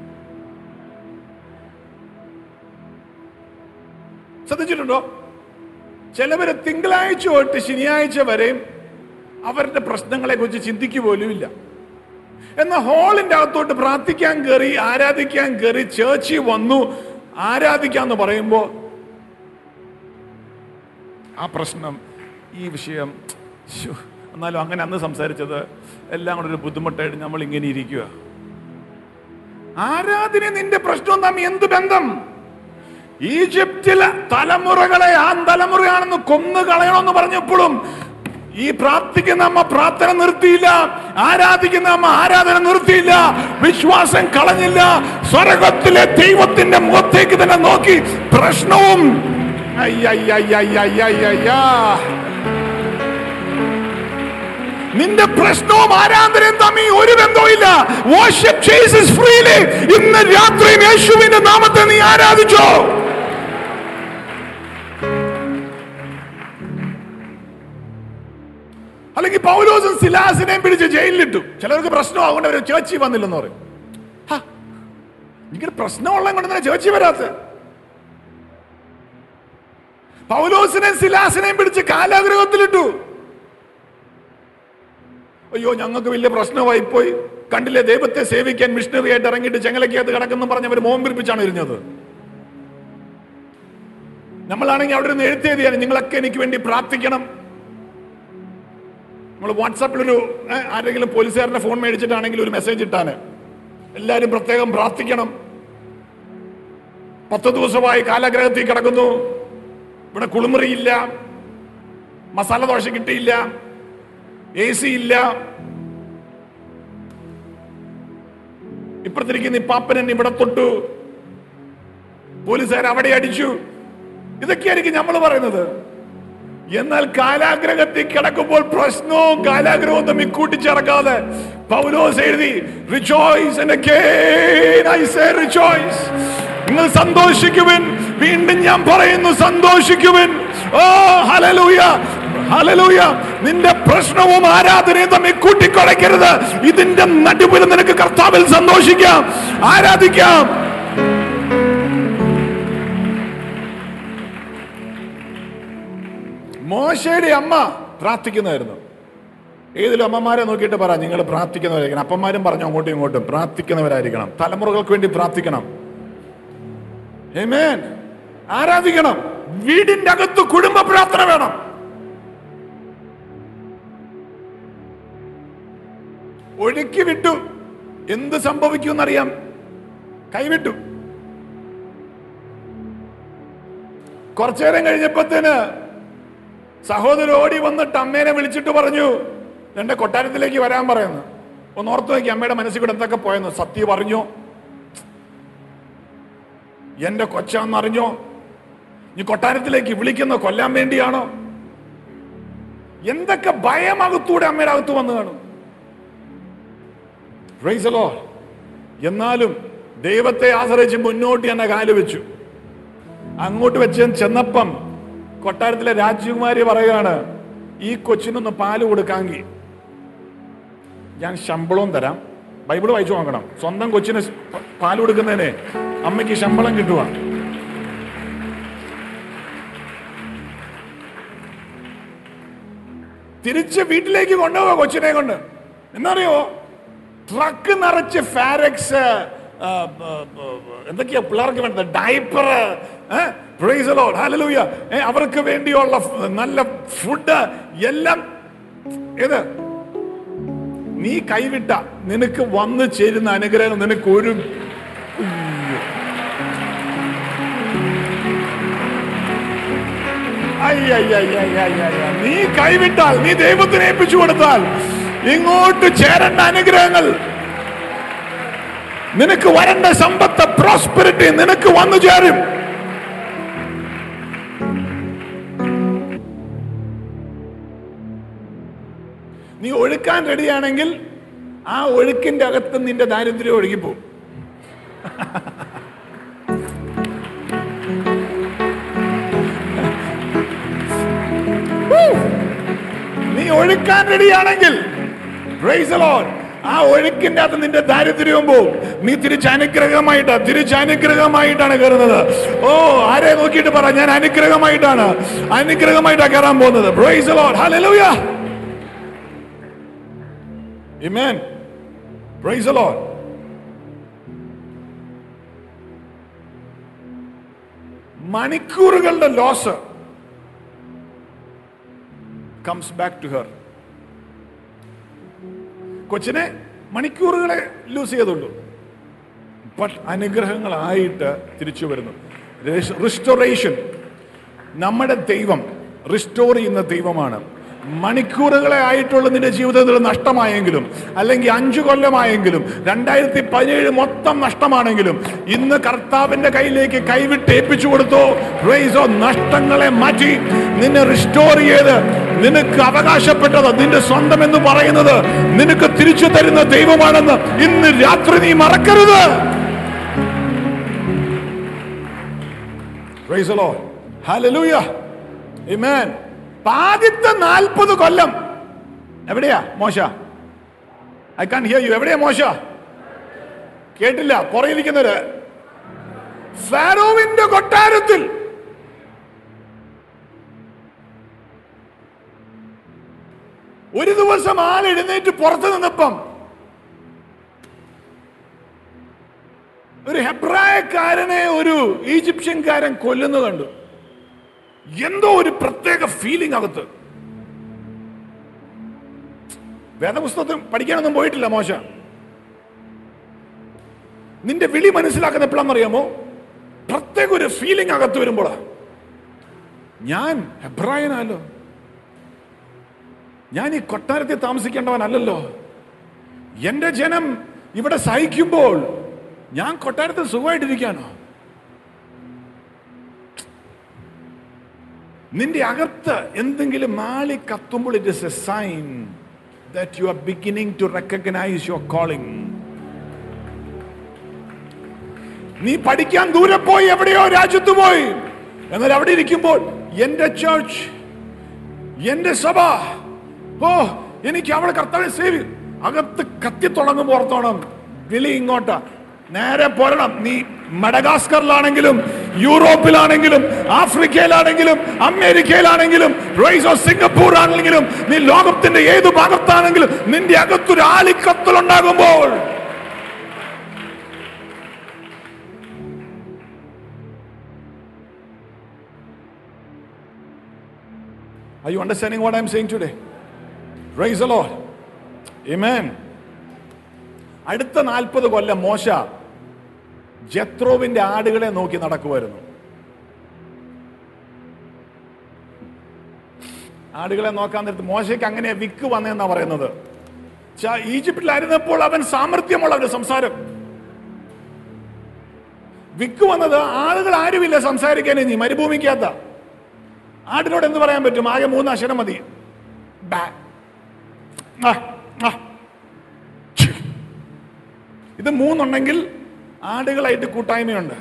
ശ്രദ്ധിച്ചിട്ടുണ്ടോ ചിലവര് തിങ്കളാഴ്ച തൊട്ട് ശനിയാഴ്ച വരെയും അവരുടെ പ്രശ്നങ്ങളെ കുറിച്ച് ചിന്തിക്കുക പോലുമില്ല എന്നാൽ ഹാളിന്റെ അകത്തോട്ട് പ്രാർത്ഥിക്കാൻ കയറി ആരാധിക്കാൻ കയറി ചേർച്ചിൽ വന്നു ആരാധിക്കാന്ന് പറയുമ്പോ ആ പ്രശ്നം ഈ വിഷയം ശ്ശോ, എന്നാലും അങ്ങനെ അന്ന് സംസാരിച്ചത് എല്ലാം കൂടെ ഒരു ബുദ്ധിമുട്ടായിട്ട് നമ്മൾ ഇങ്ങനെ ഇരിക്കുക ആരാധന നിന്റെ പ്രശ്നം തമ്മിൽ എന്ത് ബന്ധം ഈജിപ്തിലെ തലമുറകളെ ആ തലമുറയാണെന്ന് കൊന്നു കളയണമെന്ന് പറഞ്ഞപ്പോഴും ഈ പ്രാർത്ഥിക്കുന്ന അമ്മ പ്രാർത്ഥന നിർത്തിയില്ല ആരാധിക്കുന്ന അമ്മ ആരാധന നിർത്തിയില്ല വിശ്വാസം കളഞ്ഞില്ല സ്വർഗത്തിലെ ദൈവത്തിന്റെ മുഖത്തേക്ക് തന്നെ നോക്കി പ്രശ്നവും അയ്യയ്യയ്യയ്യയ്യയ്യയ്യാ. നിന്റെ പ്രശ്നവും ആരാധനയും തമ്മിൽ ഒരു ബന്ധവുമില്ല വർഷിപ്പ് ജീസസ് ഫ്രീലി ഇന്ന് രാത്രി യേശുവിന്റെ നാമത്തെ നീ ആരാധിച്ചോ അല്ലെങ്കിൽ പൗലോസും സിലാസിനെയും പിടിച്ച് ജയിലിലിട്ടു ചിലർക്ക് പ്രശ്നം അതുകൊണ്ട് അവർ ചേച്ചി വന്നില്ലെന്ന് പറയും ഹ, ഇങ്ങനെ പ്രശ്നമുള്ള കൊണ്ട് തന്നെ ചേച്ചി വരാത്ത പൗലോസിനെയും സിലാസിനെയും പിടിച്ച് കാലാഗ്രഹത്തിലിട്ടു അയ്യോ ഞങ്ങൾക്ക് വലിയ പ്രശ്നമായി പോയി കണ്ടില്ലേ ദൈവത്തെ സേവിക്കാൻ മിഷണറി ആയിട്ട് ഇറങ്ങിയിട്ട് ചെങ്ങലക്കകത്ത് കിടക്കുന്നു പറഞ്ഞ് അവർ മോൻ പിരിപ്പിച്ചാണ് ഇരുന്നത് നമ്മളാണെങ്കിൽ അവിടെ നിന്ന് എഴുത്തിയതാണ് നിങ്ങളൊക്കെ എനിക്ക് വേണ്ടി പ്രാർത്ഥിക്കണം നമ്മൾ വാട്സാപ്പിലൊരു ഏ, ആരെങ്കിലും പോലീസുകാരന്റെ ഫോൺ മേടിച്ചിട്ടാണെങ്കിൽ ഒരു മെസ്സേജ് ഇട്ടാന് എല്ലാവരും പ്രത്യേകം പ്രാർത്ഥിക്കണം പത്ത് ദിവസമായി കാലാഗ്രഹത്തിൽ കിടക്കുന്നു ഇവിടെ കുളിമുറിയില്ല മസാല ദോശ കിട്ടിയില്ല എ സി ഇല്ല ഇപ്പുറത്തിരിക്കുന്ന ഇപ്പാപ്പനൻ ഇവിടെ തൊട്ടു പോലീസുകാർ അവിടെ അടിച്ചു ഇതൊക്കെയായിരിക്കും നമ്മൾ പറയുന്നത് എന്നാൽ കാലാഗ്രഹത്തിൽ കിടക്കുമ്പോൾ പ്രശ്നവും കാലാഗ്രഹവും തമ്മിൽ കൂട്ടിച്ചേർക്കാതെ പൗലോസ് എഴുതി റിജോയ്സ് റിജോയ്സ് നിങ്ങൾ സന്തോഷിക്കുവിൻ വീണ്ടും ഞാൻ പറയുന്നു സന്തോഷിക്കുവിൻ ഓ ഹലലൂയ ഹലലൂയ നിന്റെ പ്രശ്നവും ആരാധനയും തമ്മിൽ കൂട്ടിക്കുഴയ്ക്കരുത് ഇതിന്റെ നടുവിൽ നിനക്ക് കർത്താവിൽ സന്തോഷിക്കാം ആരാധിക്കാം മോശയുടെ അമ്മ പ്രാർത്ഥിക്കുന്നതായിരുന്നു ഏതിലും അമ്മമാരെ നോക്കിയിട്ട് പറ നിങ്ങൾ പ്രാർത്ഥിക്കുന്നവരായിരിക്കണം അപ്പന്മാരും പറഞ്ഞു അങ്ങോട്ടും ഇങ്ങോട്ടും പ്രാർത്ഥിക്കുന്നവരായിരിക്കണം തലമുറകൾക്ക് വേണ്ടി പ്രാർത്ഥിക്കണം Amen. ആരാധിക്കണം വീടിന്റെ അകത്ത് കുടുംബ പ്രാർത്ഥന വേണം ഒഴുക്കി വിട്ടു എന്ത് സംഭവിക്കുമെന്നറിയാം കൈവിട്ടു കുറച്ചു നേരം കഴിഞ്ഞപ്പോഴത്തേന് സഹോദരൻ ഓടി വന്നിട്ട് അമ്മേനെ വിളിച്ചിട്ട് പറഞ്ഞു എന്റെ കൊട്ടാരത്തിലേക്ക് വരാൻ പറയുന്നു ഒന്ന് ഓർത്തു നോക്കി അമ്മയുടെ മനസ്സിൽ കൂടെ എന്തൊക്കെ പോയെന്ന് സത്യ പറഞ്ഞോ എന്റെ കൊച്ചാന്ന് അറിഞ്ഞോ ഈ കൊട്ടാരത്തിലേക്ക് വിളിക്കുന്ന കൊല്ലാൻ വേണ്ടിയാണോ എന്തൊക്കെ ഭയമകത്തൂടെ അമ്മയുടെ അകത്ത് വന്നു കാണും Praise the Lord. എന്നാലും ദൈവത്തെ ആശ്രയിച്ച് മുന്നോട്ട് തന്നെ കാല് വെച്ചു അങ്ങോട്ട് വെച്ച് ചെന്നപ്പം കൊട്ടാരത്തിലെ രാജകുമാരി പറയുകയാണ് ഈ കൊച്ചിനൊന്ന് പാല് കൊടുക്കാമെങ്കിൽ ഞാൻ ശമ്പളവും തരാം ബൈബിൾ വായിച്ചു നോക്കണം സ്വന്തം കൊച്ചിന് പ- പാല് കൊടുക്കുന്നതിന് അമ്മയ്ക്ക് ശമ്പളം കിട്ടുക തിരിച്ച് വീട്ടിലേക്ക് കൊണ്ടുപോവാ കൊച്ചിനെ കൊണ്ട് എന്നറിയോ ട്രക്ക് നിറച്ച് ഫാരക്സ് എന്തൊക്കെയാ പിള്ളേർക്ക് വേണ്ടത് ഡൈപ്പർ ഹല്ലേലൂയ ഏ, അവർക്ക് വേണ്ടിയുള്ള ഫ്- നല്ല ഫുഡ് എല്ലാം ഏത് നീ കൈവിട്ട നിനക്ക് വന്നു ചേരുന്ന അനുഗ്രഹം നിനക്ക് ഒരു അയ്യയ്യയ്യയ്യയ്യയ്യ. നീ കൈവിട്ടാൽ നീ ദൈവത്തിന് ഏൽപ്പിച്ചു കൊടുത്താൽ ഇങ്ങോട്ട് ചേരേണ്ട അനുഗ്രഹങ്ങൾ നിനക്ക് വരേണ്ട സമ്പത്ത് പ്രോസ്പെരിറ്റി നിനക്ക് വന്നു ചേരും നീ ഒഴുക്കാൻ റെഡിയാണെങ്കിൽ ആ ഒഴുക്കിന്റെ അകത്ത് നിന്റെ ദാരിദ്ര്യം ഒഴുകിപ്പോവും നീ ഒഴുക്കാൻ റെഡിയാണെങ്കിൽ praise the Lord. ആ ഒഴുക്കിന്റെ അകത്ത് നിന്റെ ദാരിദ്ര്യവും പോവും നീ തിരിച്ച് അനുഗ്രഹമായിട്ടാ തിരിച്ച് അനുഗ്രഹമായിട്ടാണ് കയറുന്നത് ഓ ആരെ നോക്കിയിട്ട് പറ ഞാൻ അനുഗ്രഹമായിട്ടാണ് അനുഗ്രഹമായിട്ടാ കയറാൻ പോകുന്നത് praise the Lord. Hallelujah. Amen. Praise the Lord. മണിക്കൂറുകളുടെ loss comes back to her കൊച്ചിനെ മണിക്കൂറുകളെ ലൂസ് ചെയ്തുള്ളൂ ബട്ട് അനുഗ്രഹങ്ങളായിട്ട് തിരിച്ചു വരുന്നു റിസ്റ്റോറേഷൻ നമ്മുടെ ദൈവം റിസ്റ്റോർ ചെയ്യുന്ന ദൈവമാണ് മണിക്കൂറുകളെ ആയിട്ടുള്ള നിന്റെ ജീവിതത്തിൽ നഷ്ടമായെങ്കിലും അല്ലെങ്കിൽ അഞ്ചു കൊല്ലമായെങ്കിലും രണ്ടായിരത്തി പതിനേഴ് മൊത്തം നഷ്ടമാണെങ്കിലും ഇന്ന് കർത്താവിന്റെ കയ്യിലേക്ക് കൈവിട്ട് ഏൽപ്പിച്ചു കൊടുത്തോ പ്രൈസോ നഷ്ടങ്ങളെ മാറ്റി നിന്നെ റിസ്റ്റോർ ചെയ്ത് നിനക്ക് അവകാശപ്പെട്ടത് നിന്റെ സ്വന്തം എന്ന് പറയുന്നത് നിനക്ക് തിരിച്ചു തരുന്ന ദൈവമാണെന്ന് ഇന്ന് രാത്രി നീ മറക്കരുത് Praise the Lord. Hallelujah. Amen. ആദ്യത്തെ നാൽപ്പത് കൊല്ലം എവിടെയാ മോശ ഐ കാൻ ഹിയർ യു എവിടെയാ മോശ കേട്ടില്ല പുറയിരിക്കുന്നവര് ഫാരോവിന്റെ കൊട്ടാരത്തിൽ ഒരു ദിവസം ആൾ എഴുന്നേറ്റ് പുറത്തു നിന്നപ്പം ഒരു ഹെബ്രായക്കാരനെ ഒരു ഈജിപ്ഷ്യൻകാരൻ കൊല്ലുന്നു കണ്ടു എന്തോ ഒരു പ്രത്യേക ഫീലിംഗ് അകത്ത് വേദപുസ്തകത്തിൽ പഠിക്കാനൊന്നും പോയിട്ടില്ല മോശ നിന്റെ വിളി മനസ്സിലാക്കുന്ന എപ്പോഴാണെന്നറിയാമോ പ്രത്യേക ഒരു ഫീലിംഗ് അകത്ത് വരുമ്പോഴാ ഞാൻ ഹെബ്രായനല്ലോ ഞാൻ ഈ കൊട്ടാരത്തിൽ താമസിക്കേണ്ടവനല്ലല്ലോ എന്റെ ജനം ഇവിടെ സഹിക്കുമ്പോൾ ഞാൻ കൊട്ടാരത്തിൽ സുഖമായിട്ടിരിക്കാനോ നിന്റെ അകത്ത് എന്തെങ്കിലും മാളി കത്തുമ്പോൾ it is a sign that you are beginning to recognise your calling നീ പഠിക്കാൻ ദൂരെ പോയി എവിടെയോ രാജ്യത്ത് പോയി എന്നാൽ അവിടെ ഇരിക്കുമ്പോൾ എന്റെ ചർച്ച് എന്റെ സഭ ഓ എനിക്ക് അവിടെ കർത്താവ് സേവി അകത്ത് കത്തി തുടങ്ങുമ്പോൾ ഓർത്തോണം വിളി ഇങ്ങോട്ടാ നേരെ പോരണം നീ മഡഗാസ്കറിലാണെങ്കിലും യൂറോപ്പിലാണെങ്കിലും ആഫ്രിക്കയിലാണെങ്കിലും അമേരിക്കയിലാണെങ്കിലും റോയ്സോ സിംഗപ്പൂർ ആണെങ്കിലും നീ ലോകത്തിന്റെ ഏത് ഭാഗത്താണെങ്കിലും നിന്റെ അകത്തൊരു ആലിക്കത്തലുണ്ടാകുമ്പോൾ Are you understanding what I'm saying today? Praise the Lord. Amen. അടുത്ത നാൽപ്പത് കൊല്ലം മോശ ജത്രോവിന്റെ ആടുകളെ നോക്കി നടക്കുമായിരുന്നു ആടുകളെ നോക്കാൻ നേരത്ത് മോശയ്ക്ക് അങ്ങനെ വിക്ക് വന്നെന്നാ പറയുന്നത് ച- ഈജിപ്തിലായിരുന്നപ്പോൾ അവൻ സാമർഥ്യമുള്ള ഒരു സംസാരം വിക്ക് വന്നത് ആളുകൾ ആരുമില്ല സംസാരിക്കാൻ ഇനി മരുഭൂമിക്കകത്ത ആടിനോട് എന്ത് പറയാൻ പറ്റും ആകെ മൂന്ന് അക്ഷരം മതി ബാ. ആ, ആ. ഛി. ഇത് മൂന്നുണ്ടെങ്കിൽ ആടുകളായിട്ട് കൂട്ടായ്മയുണ്ട്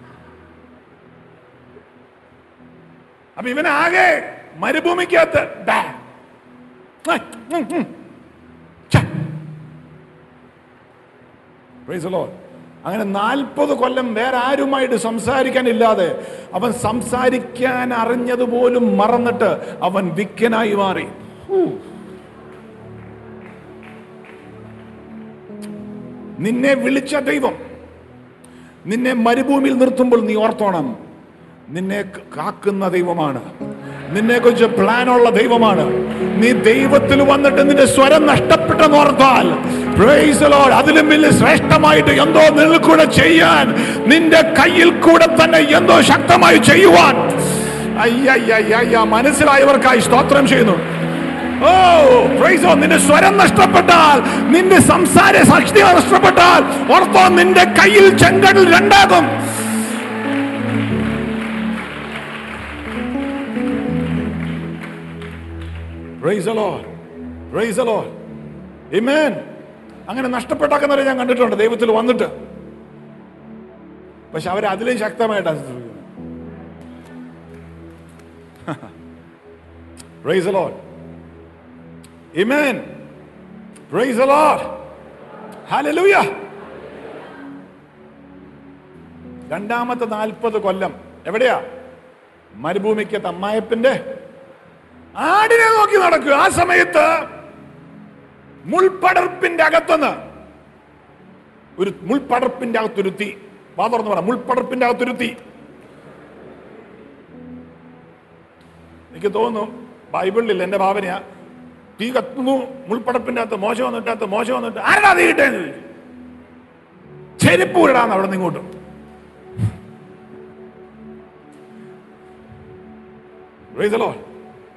അപ്പൊ ഇവനാകെ മരുഭൂമിക്കകത്ത് ബാ. ആ, ഉം, ഉം. ഛ. Praise the Lord. അങ്ങനെ നാൽപ്പത് കൊല്ലം വേറെ ആരുമായിട്ട് സംസാരിക്കാനില്ലാതെ അവൻ സംസാരിക്കാൻ അറിഞ്ഞതുപോലും മറന്നിട്ട് അവൻ വിക്കനായി മാറി ഹൂ. നിന്നെ വിളിച്ച ദൈവം നിന്നെ മരുഭൂമിയിൽ നിർത്തുമ്പോൾ നീ ഓർത്തോണം നിന്നെ കാക്കുന്ന ദൈവമാണ് നിന്നെ കുറിച്ച് പ്ലാനുള്ള ദൈവമാണ് നീ ദൈവത്തിൽ വന്നിട്ട് നിന്റെ സ്വരം നഷ്ടപ്പെട്ടെന്ന് ഓർത്താൽ Praise the Lord. അതിലും വലിയ ശ്രേഷ്ഠമായിട്ട് എന്തോ നിന്നിൽ കൂടെ ചെയ്യാൻ നിന്റെ കയ്യിൽ കൂടെ തന്നെ എന്തോ ശക്തമായി ചെയ്യുവാൻ അയ്യ മനസ്സിലായവർക്കായി സ്തോത്രം ചെയ്യുന്നു ഓ പ്രൈസോ നിന്റെ സ്വരം നഷ്ടപ്പെട്ടാൽ നിന്റെ സംസാര ശക്തി നഷ്ടപ്പെട്ടാൽ ഓർത്തോ നിന്റെ കയ്യിൽ ചെങ്കടൽ രണ്ടാകും Praise the Lord. Praise the Lord. Amen. അങ്ങനെ നഷ്ടപ്പെട്ടാക്കുന്നവരെ ഞാൻ കണ്ടിട്ടുണ്ട് ദൈവത്തിൽ വന്നിട്ട് പക്ഷെ അവർ അതിലും ശക്തമായിട്ടാണ് ശുശ്രൂഷിക്കുന്നത്. Praise the Lord. Amen. Praise the Lord. Hallelujah. രണ്ടാമത്തെ നാൽപ്പത് കൊല്ലം എവിടെയാ മരുഭൂമിക്ക് തമ്മായപ്പിന്റെ ആടിനെ നോക്കി നടക്കുക ആ സമയത്ത് മുൾപടർപ്പിന്റെ അകത്തുനിന്ന് ഒരു മുൾപടർപ്പിന്റെ അകത്തൊരു തീ വാ തുറന്ന് പറ മുൾപടർപ്പിന്റെ അകത്തൊരു തീ എനിക്ക് തോന്നുന്നു ബൈബിളിൽ എന്റെ ഭാവനയാ തീ കത്തുന്നു മുൾപ്പടപ്പിന്റെ അകത്ത് മോശം വന്നിട്ട് അകത്ത് മോശം വന്നിട്ട് ആരാ തീ കിട്ടേന്ന് ചോദിച്ചു ചെരുപ്പ് വിടാന്ന് അവിടെ നിന്ന് ഇങ്ങോട്ടും Praise the Lord.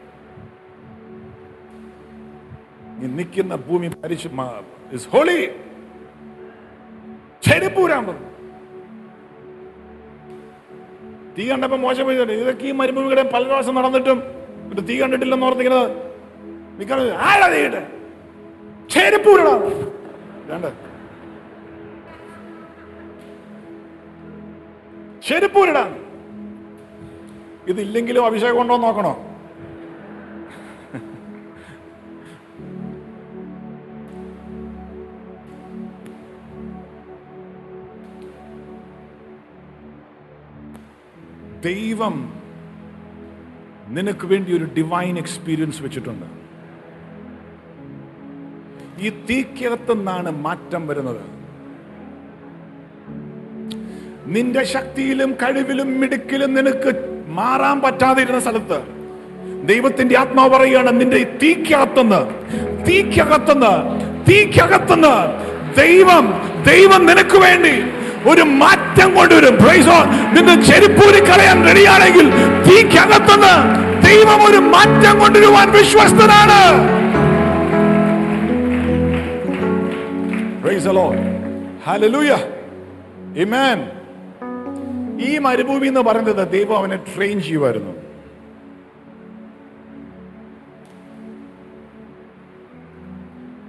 നീ നിൽക്കുന്ന ഭൂമി പരിശു ഇസ് ഹോളി ചെരുപ്പ് വിടാൻ പറഞ്ഞു തീ കണ്ടപ്പോ മോശം പോയി പറഞ്ഞു. ഇതൊക്കെ ഈ മരുഭൂമിയുടെ പല പ്രാവശ്യം നടന്നിട്ടും ഇത് തീ കണ്ടിട്ടില്ലെന്ന് ഓർത്തിങ്ങനെ നിൽക്കാൻ ആരാ തീയിട്ട് ചെരുപ്പ് വിടാ വേണ്ട ചെരുപ്പ് വിടാൻ ഇതില്ലെങ്കിലും അഭിഷേകം ഉണ്ടോ എന്ന് നോക്കണോ ദൈവം നിനക്ക് വേണ്ടി ഒരു ഡിവൈൻ എക്സ്പീരിയൻസ് വെച്ചിട്ടുണ്ട് ഈ തീക്കകത്തു നിന്നാണ് മാറ്റം വരുന്നത് നിന്റെ ശക്തിയിലും കഴിവിലും മിടുക്കിലും നിനക്ക് മാറാൻ പറ്റാതിരുന്ന സ്ഥലത്ത് ദൈവത്തിന്റെ ആത്മാവ് പറയുകയാണ് നിന്റെ ഈ തീക്കകത്തുനിന്ന് തീക്കകത്തുനിന്ന് തീക്കകത്തുനിന്ന് ദൈവം ദൈവം നിനക്ക് വേണ്ടി ഒരു മാറ്റം കൊണ്ടുവരും Praise God. നിന്റെ ചെരുപ്പൂരി കളയാൻ റെഡിയാണെങ്കിൽ തീക്കകത്തുനിന്ന് ദൈവം ഒരു മാറ്റം കൊണ്ടുവരുവാൻ വിശ്വസ്തനാണ് Praise the Lord. Hallelujah. Amen. ഈ മരുഭൂമി എന്ന് പറയുന്നത് ദൈവം അവനെ ട്രെയിൻ ചെയ്യുമായിരുന്നു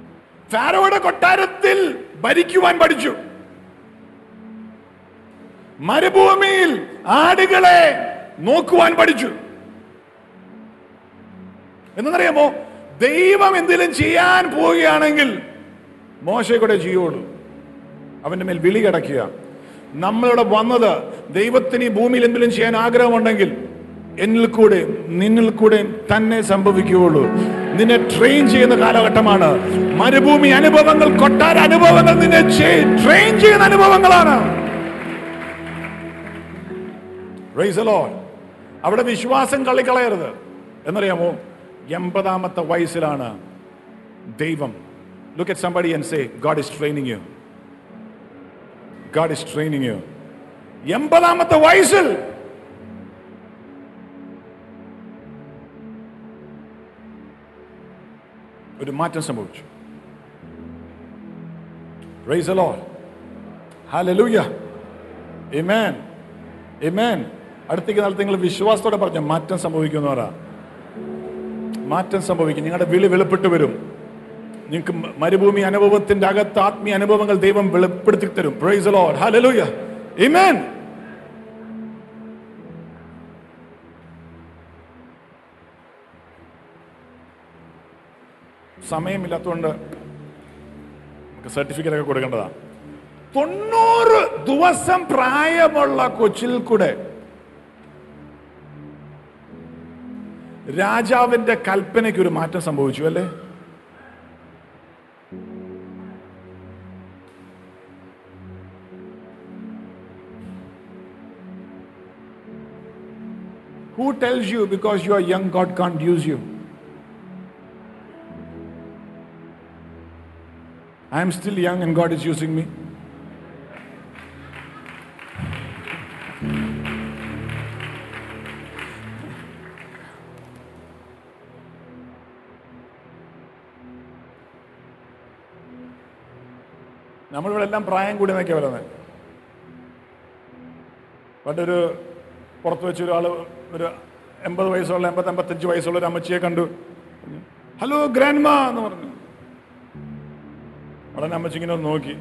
ഫാരോയുടെ കൊട്ടാരത്തിൽ ഭരിക്കുവാൻ പഠിച്ചു മരുഭൂമിയിൽ ആടുകളെ നോക്കുവാൻ പഠിച്ചു എന്നറിയാമോ ദൈവം എന്തെങ്കിലും ചെയ്യാൻ പോവുകയാണെങ്കിൽ മോശയെ കൂടെ ചെയ്യുള്ളൂ അവന്റെ മേൽ വിളി കിടക്കുക നമ്മളിവിടെ വന്നത് ദൈവത്തിന് ഈ ഭൂമിയിൽ എന്തെങ്കിലും ചെയ്യാൻ ആഗ്രഹമുണ്ടെങ്കിൽ എന്നിൽ കൂടെ നിന്നിൽ കൂടെ തന്നെ സംഭവിക്കുകയുള്ളൂ നിന്നെ ട്രെയിൻ ചെയ്യുന്ന കാലഘട്ടമാണ് മരുഭൂമി അനുഭവങ്ങൾ കൊട്ടാര അനുഭവങ്ങൾ നിന്നെ ട്രെയിൻ ചെയ്യുന്ന അനുഭവങ്ങളാണ് Praise the Lord. അവിടെ വിശ്വാസം കളിക്കളയരുത് എന്നറിയാമോ എൺപതാമത്തെ വയസ്സിലാണ് ദൈവം look at somebody and say God is training you God is training you എൺപതാമത്തെ വയസ്സിൽ ഒരു മാറ്റം സംഭവിച്ചു Praise the Lord. Hallelujah. Amen. Amen. അടുത്തേക്ക് നാളത്തെ നിങ്ങൾ വിശ്വാസത്തോടെ പറഞ്ഞ മാറ്റം സംഭവിക്കുന്നവരാ മാറ്റം സംഭവിക്കും നിങ്ങളുടെ വിളി വെളിപ്പെട്ട് വരും നിങ്ങൾക്ക് മ- മരുഭൂമി അനുഭവത്തിന്റെ അകത്ത് ആത്മീയ അനുഭവങ്ങൾ ദൈവം വെളിപ്പെടുത്തി തരും പ്രൈസ് ലോഡ് ഹല്ലേലൂയ ആമേൻ സമയമില്ലാത്തതുകൊണ്ട് നമുക്ക് സർട്ടിഫിക്കറ്റ് ഒക്കെ കൊടുക്കേണ്ടതാണ് തൊണ്ണൂറ് ദിവസം പ്രായമുള്ള കൊച്ചിൽ കൂടെ രാജാവിന്റെ കൽപ്പനയ്ക്ക് ഒരു മാറ്റം സംഭവിച്ചു അല്ലേ Who tells you because you are young, God can't use you? I am still young and God is using me. നമ്മളിവിടെ എല്ലാം പ്രായം കൂടി എന്നൊക്കെ പറയുന്നത് പണ്ടൊരു പുറത്ത് വെച്ച് ഒരാൾ ഒരു എൺപത് വയസ്സുള്ള എൺപത് എൺപത്തഞ്ച് വയസ്സുള്ള ഒരു അമ്മച്ചിയെ കണ്ടു ഹലോ ഗ്രാൻഡ് മാ എന്ന് പറഞ്ഞു ഉടനെ അമ്മച്ചി ഇങ്ങനെ ഒന്ന് നോക്കി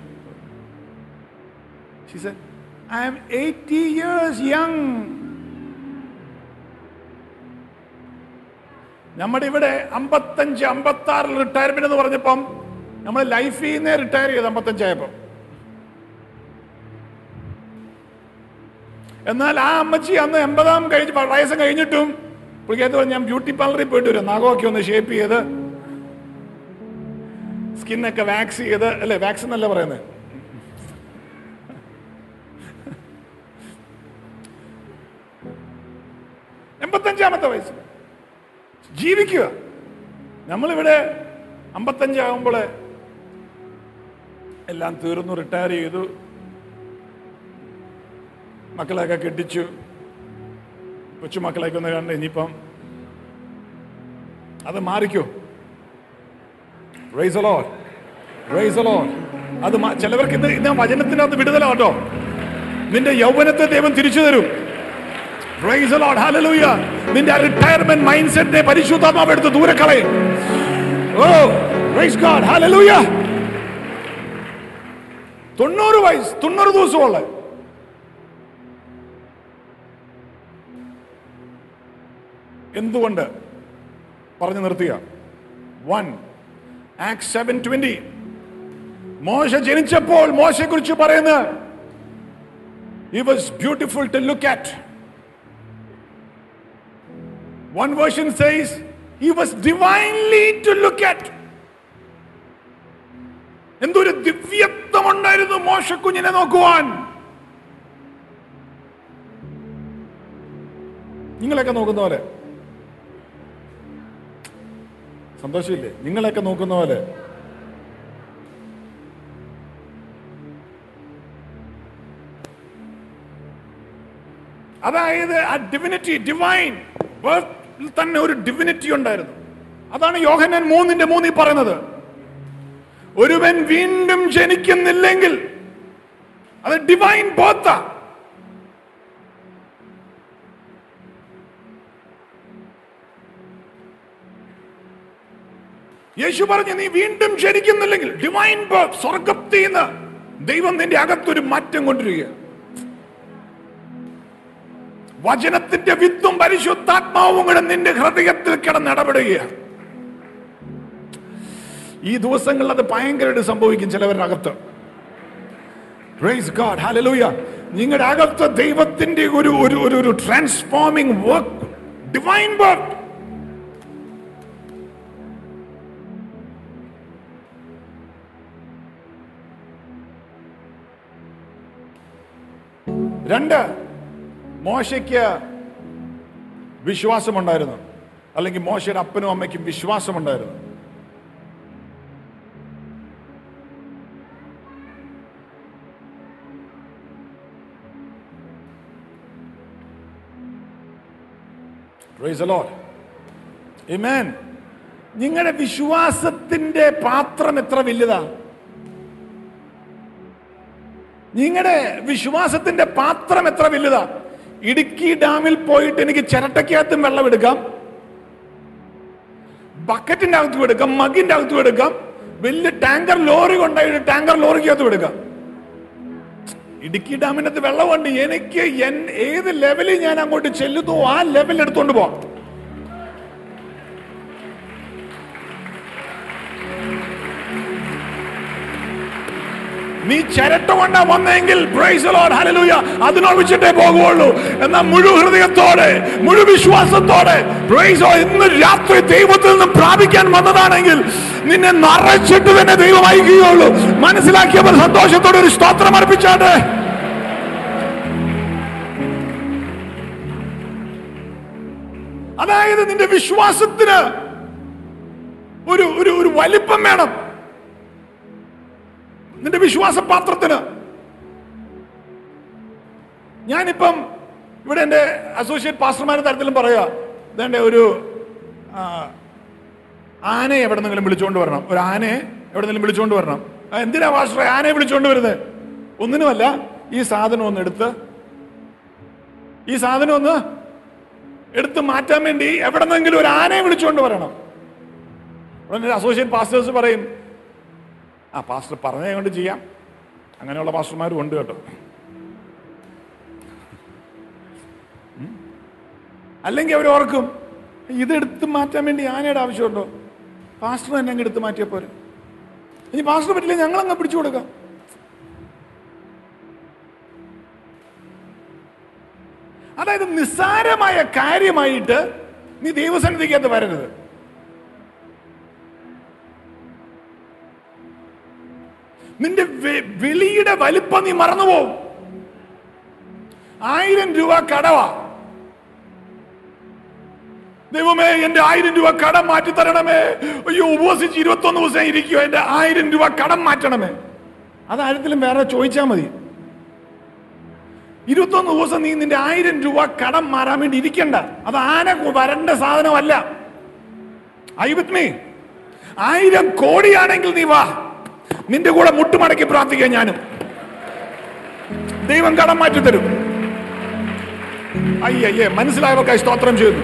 She said, I am 80 years young. നമ്മുടെ ഇവിടെ അമ്പത്തഞ്ച് അമ്പത്തി ആറിൽ റിട്ടയർമെന്റ് എന്ന് പറഞ്ഞപ്പം നമ്മൾ ലൈഫിൽ നിന്നേ റിട്ടയർ ചെയ്ത് അമ്പത്തഞ്ചായപ്പോ എന്നാൽ ആ അമ്മച്ചി അന്ന് എൺപതാം കഴിഞ്ഞ് വയസ്സ് കഴിഞ്ഞിട്ടും പുള്ളിക്കകത്ത് പറഞ്ഞു ഞാൻ ബ്യൂട്ടി പാർലറിൽ പോയിട്ട് വരും നഖമൊക്കെ ഒന്ന് ഷേപ്പ് ചെയ്ത് സ്കിന്നൊക്കെ വാക്സ് ചെയ്ത് അല്ലേ വാക്സ് എന്നല്ല പറയുന്നത് എൺപത്തഞ്ചാമത്തെ വയസ്സ് ജീവിക്കുക നമ്മളിവിടെ അമ്പത്തഞ്ചാകുമ്പോൾ എല്ലാം തീർന്നു റിട്ടയർ ചെയ്തു മക്കളെയൊക്കെ കെട്ടിച്ചു കൊച്ചുമക്കളെയൊക്കെ ഒന്ന് കണ്ട് ഇനിയിപ്പം അത് മാറിക്കോ Praise the Lord. Praise the Lord. അത് മാ- ചിലവർക്ക് ഇത് ഇന്ന് വചനത്തിനകത്ത് വിടുതല കേട്ടോ നിന്റെ യൗവനത്തെ ദൈവം തിരിച്ചു തരും Praise the Lord. Hallelujah. നിന്റെ റിട്ടയർമെന്റ് മൈൻഡ് സെറ്റിനെ പരിശുദ്ധാത്മാവ് എടുത്ത് ദൂരെ കളയും ഓ പ്രൈസ് ഗോഡ് ഹല്ലേലൂയ തൊണ്ണൂറ് വയസ്സ് തൊണ്ണൂറ് ദിവസമുള്ള എന്തുകൊണ്ട് പറഞ്ഞു നിർത്തുക വൺ ആക്ട് സെവൻ ട്വന്റി മോശ ജനിച്ചപ്പോൾ മോശയെ കുറിച്ച് പറയുന്നത് he was beautiful to look at one version says he was divinely to look at എന്തൊരു ദിവ്യത്വം ഉണ്ടായിരുന്നു മോശ കുഞ്ഞിനെ നോക്കുവാൻ നിങ്ങളൊക്കെ നോക്കുന്ന പോലെ സന്തോഷമില്ലേ നിങ്ങളൊക്കെ നോക്കുന്ന പോലെ അതായത് ആ ഡിവിനിറ്റി ഡിവൈൻ തന്നെ ഒരു ഡിവിനിറ്റി ഉണ്ടായിരുന്നു അതാണ് യോഹനൻ മൂന്നിന്റെ മൂന്നിൽ പറയുന്നത് ഒരുവൻ വീണ്ടും ജനിക്കുന്നില്ലെങ്കിൽ അത് ഡിവൈൻ ബോത്ത യേശു പറഞ്ഞു നീ വീണ്ടും ജനിക്കുന്നില്ലെങ്കിൽ ഡിവൈൻ ബർത്ത് സ്വർഗത്തിൽ നിന്ന് ദൈവം നിന്റെ അകത്തൊരു മാറ്റം കൊണ്ടിരിക്കുക വചനത്തിന്റെ വിത്തും പരിശുദ്ധാത്മാവും കൂടെ നിന്റെ ഹൃദയത്തിൽ കിടന്നിടപെടുകയാണ് ഈ ദിവസങ്ങളിൽ അത് ഭയങ്കരമായിട്ട് സംഭവിക്കും ചിലവരുടെ അകത്ത് പ്രൈസ് ഗാഡ് ഹല്ലേലൂയ നിങ്ങളുടെ അകത്ത് ദൈവത്തിന്റെ ഒരു ഒരു ഒരു ഒരു ട്രാൻസ്ഫോമിംഗ് വർക്ക് ഡിവൈൻ വർക്ക് രണ്ട് മോശയ്ക്ക് വിശ്വാസമുണ്ടായിരുന്നു അല്ലെങ്കിൽ മോശയുടെ അപ്പനും അമ്മയ്ക്കും വിശ്വാസമുണ്ടായിരുന്നു Praise the Lord. Amen. നിങ്ങളുടെ വിശ്വാസത്തിന്റെ പാത്രം എത്ര വലുതാ നിങ്ങളുടെ വിശ്വാസത്തിന്റെ പാത്രം എത്ര വലുതാ ഇടുക്കി ഡാമിൽ പോയിട്ട് എനിക്ക് ചിരട്ടയ്ക്കകത്തും വെള്ളം എടുക്കാം ബക്കറ്റിന്റെ അകത്തും എടുക്കാം മഗിന്റെ അകത്തും എടുക്കാം വലിയ ടാങ്കർ ലോറി കൊണ്ടായിട്ട് ടാങ്കർ ലോറിക്കകത്തും എടുക്കാം ഇടുക്കി ഡാമിനകത്ത് വെള്ളമുണ്ട് എനിക്ക് എൻ- ഏത് ലെവലിൽ ഞാൻ അങ്ങോട്ട് ചെല്ലുന്നു ആ ലെവൽ എടുത്തോണ്ട് പോവാം നീ ചിരട്ട കൊണ്ടാ വന്നെങ്കിൽ praise the Lord, hallelujah, അതിനൊഴിച്ചിട്ടേ പോകുള്ളൂ എന്നാൽ മുഴു ഹൃദയത്തോടെ മുഴു വിശ്വാസത്തോടെ praise the Lord, ഇന്ന് രാത്രി ദൈവത്തിൽ നിന്ന് പ്രാപിക്കാൻ വന്നതാണെങ്കിൽ നിന്നെ നിറച്ചിട്ട് തന്നെ ദൈവം അയക്കുകയുള്ളൂ മനസ്സിലാക്കിയവർ സന്തോഷത്തോടെ ഒരു സ്തോത്രം അർപ്പിച്ചാട്ടെ അതായത് നിന്റെ വിശ്വാസത്തിന് ഒരു ഒരു ഒരു വലിപ്പം വേണം നിന്റെ വിശ്വാസപാത്രത്തിന് ഞാനിപ്പം ഇവിടെ എൻ്റെ അസോസിയേറ്റ് പാസ്റ്റർമാരുടെ തരത്തിലും പറയാ ഇതെന്റെ ഒരു ആ, ആനയെ എവിടെ നിന്നെങ്കിലും വിളിച്ചുകൊണ്ട് വരണം ഒരു ആനയെ എവിടെ നിന്നെങ്കിലും വിളിച്ചുകൊണ്ട് വരണം ആ, എന്തിനാ പാസ്റ്ററെ ആനയെ വിളിച്ചുകൊണ്ട് വരുന്നത് ഒന്നിനുമല്ല ഈ സാധനം ഒന്ന് എടുത്ത് ഈ സാധനം ഒന്ന് എടുത്ത് മാറ്റാൻ വേണ്ടി എവിടെ നിന്നെങ്കിലും ഒരു ആനയെ വിളിച്ചുകൊണ്ട് വരണം ഉടനെ അസോസിയേറ്റ് പാസ്റ്റേഴ്സ് പറയും ആ പാസ്റ്റർ പറഞ്ഞത് കൊണ്ട് ചെയ്യാം അങ്ങനെയുള്ള പാസ്റ്റർമാരും ഉണ്ട് കേട്ടോ ഉം. അല്ലെങ്കിൽ അവർ ഓർക്കും ഇതെടുത്ത് മാറ്റാൻ വേണ്ടി ആനയുടെ ആവശ്യമുണ്ടോ പാസ്റ്റർ തന്നെ അങ്ങ് എടുത്ത് മാറ്റിയാൽ പോരെ ഇനി പാസ്റ്റർ പറ്റില്ല ഞങ്ങൾ അങ്ങ് പിടിച്ചു കൊടുക്കാം അതായത് നിസ്സാരമായ കാര്യമായിട്ട് നീ ദൈവസന്നിധിക്കകത്ത് വരരുത് നിന്റെ വെ- വിളിയുടെ വലിപ്പം നീ മറന്നുപോകും ആയിരം രൂപ കടവാ ദൈവമേ എന്റെ ആയിരം രൂപ കടം മാറ്റി തരണമേ അയ്യോ ഉപവസിച്ച് ഇരുപത്തൊന്ന് ദിവസം ഇരിക്കുവോ എന്റെ ആയിരം രൂപ കടം മാറ്റണമേ അത് ആയിരത്തിലും വേറെ ചോദിച്ചാൽ മതി ഇരുപത്തൊന്ന് ദിവസം നീ നിന്റെ ആയിരം രൂപ കടം മാറാൻ വേണ്ടി ഇരിക്കണ്ട അത് ആന കൊ- വരണ്ട സാധനമല്ല ഐ വിത്ത് മീ ആയിരം കോടിയാണെങ്കിൽ നീ വാ നിന്റെ കൂടെ മുട്ടുമടക്കി പ്രാർത്ഥിക്കാൻ ഞാനും ദൈവം കടം മാറ്റി തരും അയ്യയ്യേ മനസ്സിലായവർക്കായി സ്തോത്രം ചെയ്യുന്നു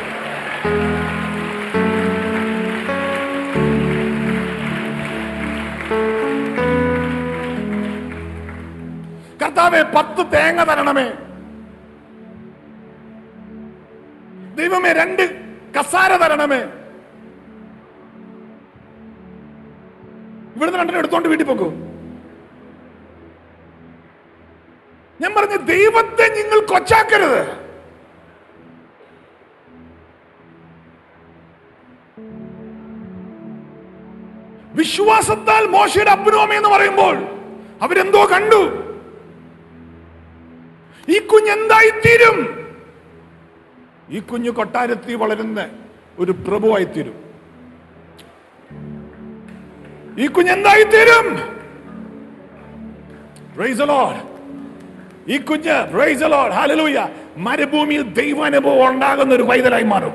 കർത്താവെ പത്ത് തേങ്ങ തരണമേ ദൈവമേ രണ്ട് കസാര തരണമേ ഇവിടുന്ന് രണ്ടിനെ എടുത്തോണ്ട് വീട്ടിൽ പോക്കൂ ഞാൻ പറഞ്ഞു ദൈവത്തെ നിങ്ങൾ കൊച്ചാക്കരുത് വിശ്വാസത്താൽ മോശയുടെ അപ്പനും അമ്മയെന്ന് പറയുമ്പോൾ അവരെന്തോ കണ്ടു ഈ കുഞ്ഞ് എന്തായിത്തീരും ഈ കുഞ്ഞ് കൊട്ടാരത്തിൽ വളരുന്ന ഒരു പ്രഭുവായിത്തീരും ഈ കുഞ്ഞ് എന്തായിത്തീരും Praise the Lord. ഈ കുഞ്ഞ് praise the Lord. Hallelujah. മരുഭൂമിയിൽ ദൈവാനുഭവം ഉണ്ടാകുന്ന ഒരു പൈതലായി മാറും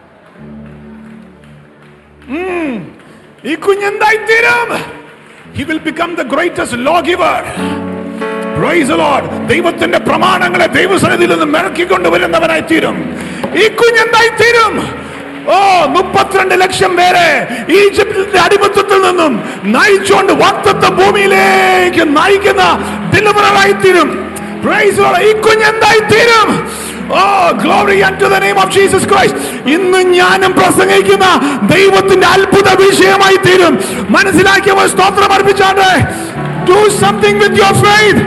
ഉം. ഈ കുഞ്ഞ് എന്തായിത്തീരും he will become the greatest law giver Praise the Lord. ദൈവത്തിന്റെ പ്രമാണങ്ങളെ ദൈവസന്നിധിയിൽ നിന്ന് മിറക്കിക്കൊണ്ട് വരുന്നവനായി തീരും ഈ കുഞ്ഞെന്തായി തീരും ഓ മുപ്പത്തിരണ്ട് ലക്ഷം പേരെ ഈജിപ്തിന്റെ അടിമത്തത്തിൽ നിന്നും നയിച്ചുകൊണ്ട് വാക്തത്വ ഭൂമിയിലേക്ക് നയിക്കുന്ന ഡെലിവറായി തീരും Praise the Lord. ഈ കുഞ്ഞെന്തായി തീരും oh glory to the name of Jesus Christ ഇന്ന് ഞാനും പ്രസംഗിക്കുന്ന ദൈവത്തിന്റെ അത്ഭുത വിഷയമായി തീരും മനസ്സിലാക്കിയവർ സ്തോത്രം അർപ്പിച്ചാണ്ട് do something with your faith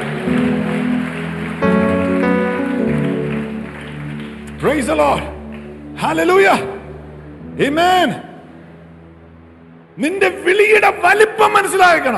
Praise the Lord. Hallelujah. Amen. നിന്റെ വിളിയുടെ വലിപ്പം മനസ്സിലാക്കണം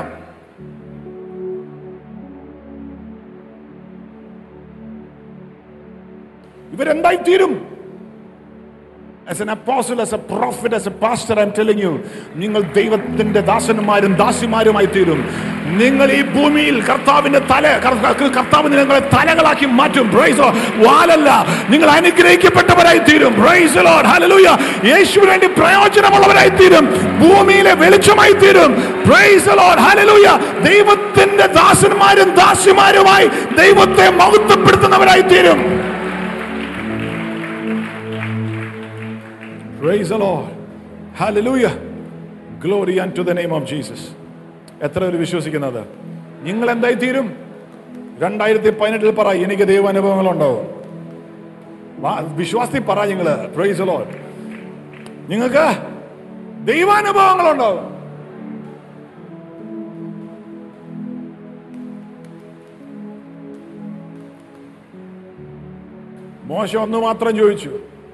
ഇവരെന്തായി തീരും As an apostle, as a prophet, as a pastor, I'm telling you, നിങ്ങൾ ദൈവത്തിന്റെ ദാസന്മാരും ദാസിമാരുമായി തീരും നിങ്ങൾ ഈ ഭൂമിയിൽ കർത്താവിന്റെ തല കർ- കർത്താവ് നിങ്ങളെ തലകളാക്കി മാറ്റും Praise the Lord. വാലല്ല നിങ്ങൾ അനുഗ്രഹിക്കപ്പെട്ടവരായി തീരും Praise the Lord. Hallelujah. യേശുവിന് വേണ്ടി പ്രയോജനമുള്ളവരായി തീരും ഭൂമിയിലെ വെളിച്ചമായി തീരും Praise the Lord. Hallelujah. ദൈവത്തിന്റെ ദാസന്മാരും ദാസിമാരുമായി ദൈവത്തെ മഹത്വപ്പെടുത്തുന്നവരായി തീരും Praise the Lord. Hallelujah. Glory unto the name of Jesus. എത്ര പേര് വിശ്വസിക്കുന്നത് നിങ്ങൾ എന്തായി തീരും രണ്ടായിരത്തി പതിനെട്ടിൽ പറ എനിക്ക് ദൈവാനുഭവങ്ങൾ ഉണ്ടാവും വാ- വിശ്വാസത്തിൽ പറ നിങ്ങള് പ്രൈസ് ലോഡ് നിങ്ങൾക്ക് ദൈവാനുഭവങ്ങൾ ഉണ്ടാവും മോശം ഒന്ന് മാത്രം ചോദിച്ചു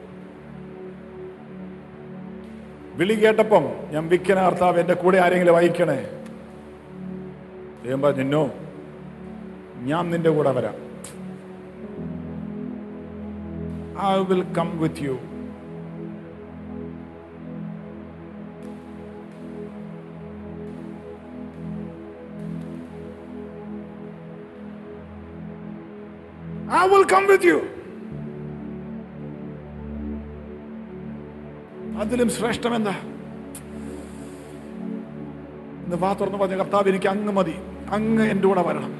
വിളി കേട്ടപ്പം ഞാൻ വിക്കന കർത്താവ് എന്റെ കൂടെ ആരെങ്കിലും വായിക്കണേ ദൈവം പറഞ്ഞു "No. ഞാൻ നിന്റെ കൂടെ വരാം I will come with you I will come with you അതിലും ശ്രേഷ്ഠം എന്താ ഇന്ന് വാ തുറന്ന് പറഞ്ഞ കർത്താവ് എനിക്ക് അങ്ങ് മതി അങ്ങ് എൻ്റെ കൂടെ വരണം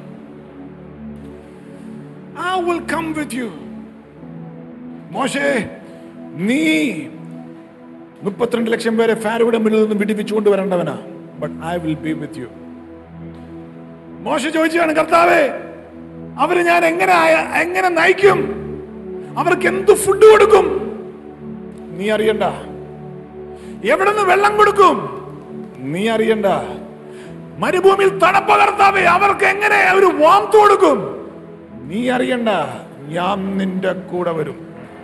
I will come with you മോശേ നീ മുപ്പത്തിരണ്ട് ലക്ഷം പേരെ ഫാരോയുടെ മുന്നിൽ നിന്നും വിടിപ്പിച്ചുകൊണ്ട് വരേണ്ടവനാ but I will be with you മോശ ചോദിച്ചാണ് കർത്താവേ അവര് ഞാൻ എങ്ങനെ ആയ- എങ്ങനെ നയിക്കും അവർക്ക് എന്ത് ഫുഡ് കൊടുക്കും നീ അറിയണ്ട എവിടെ നിന്ന് വെള്ളം കൊടുക്കും നീ അറിയണ്ട മരുഭൂമിയിൽ തണുപ്പ് കർത്താവേ അവർക്ക് എങ്ങനെ ഒരു വാംത്ത് കൊടുക്കും നീ അറിയണ്ട ഞാൻ നിന്റെ കൂടെ വരും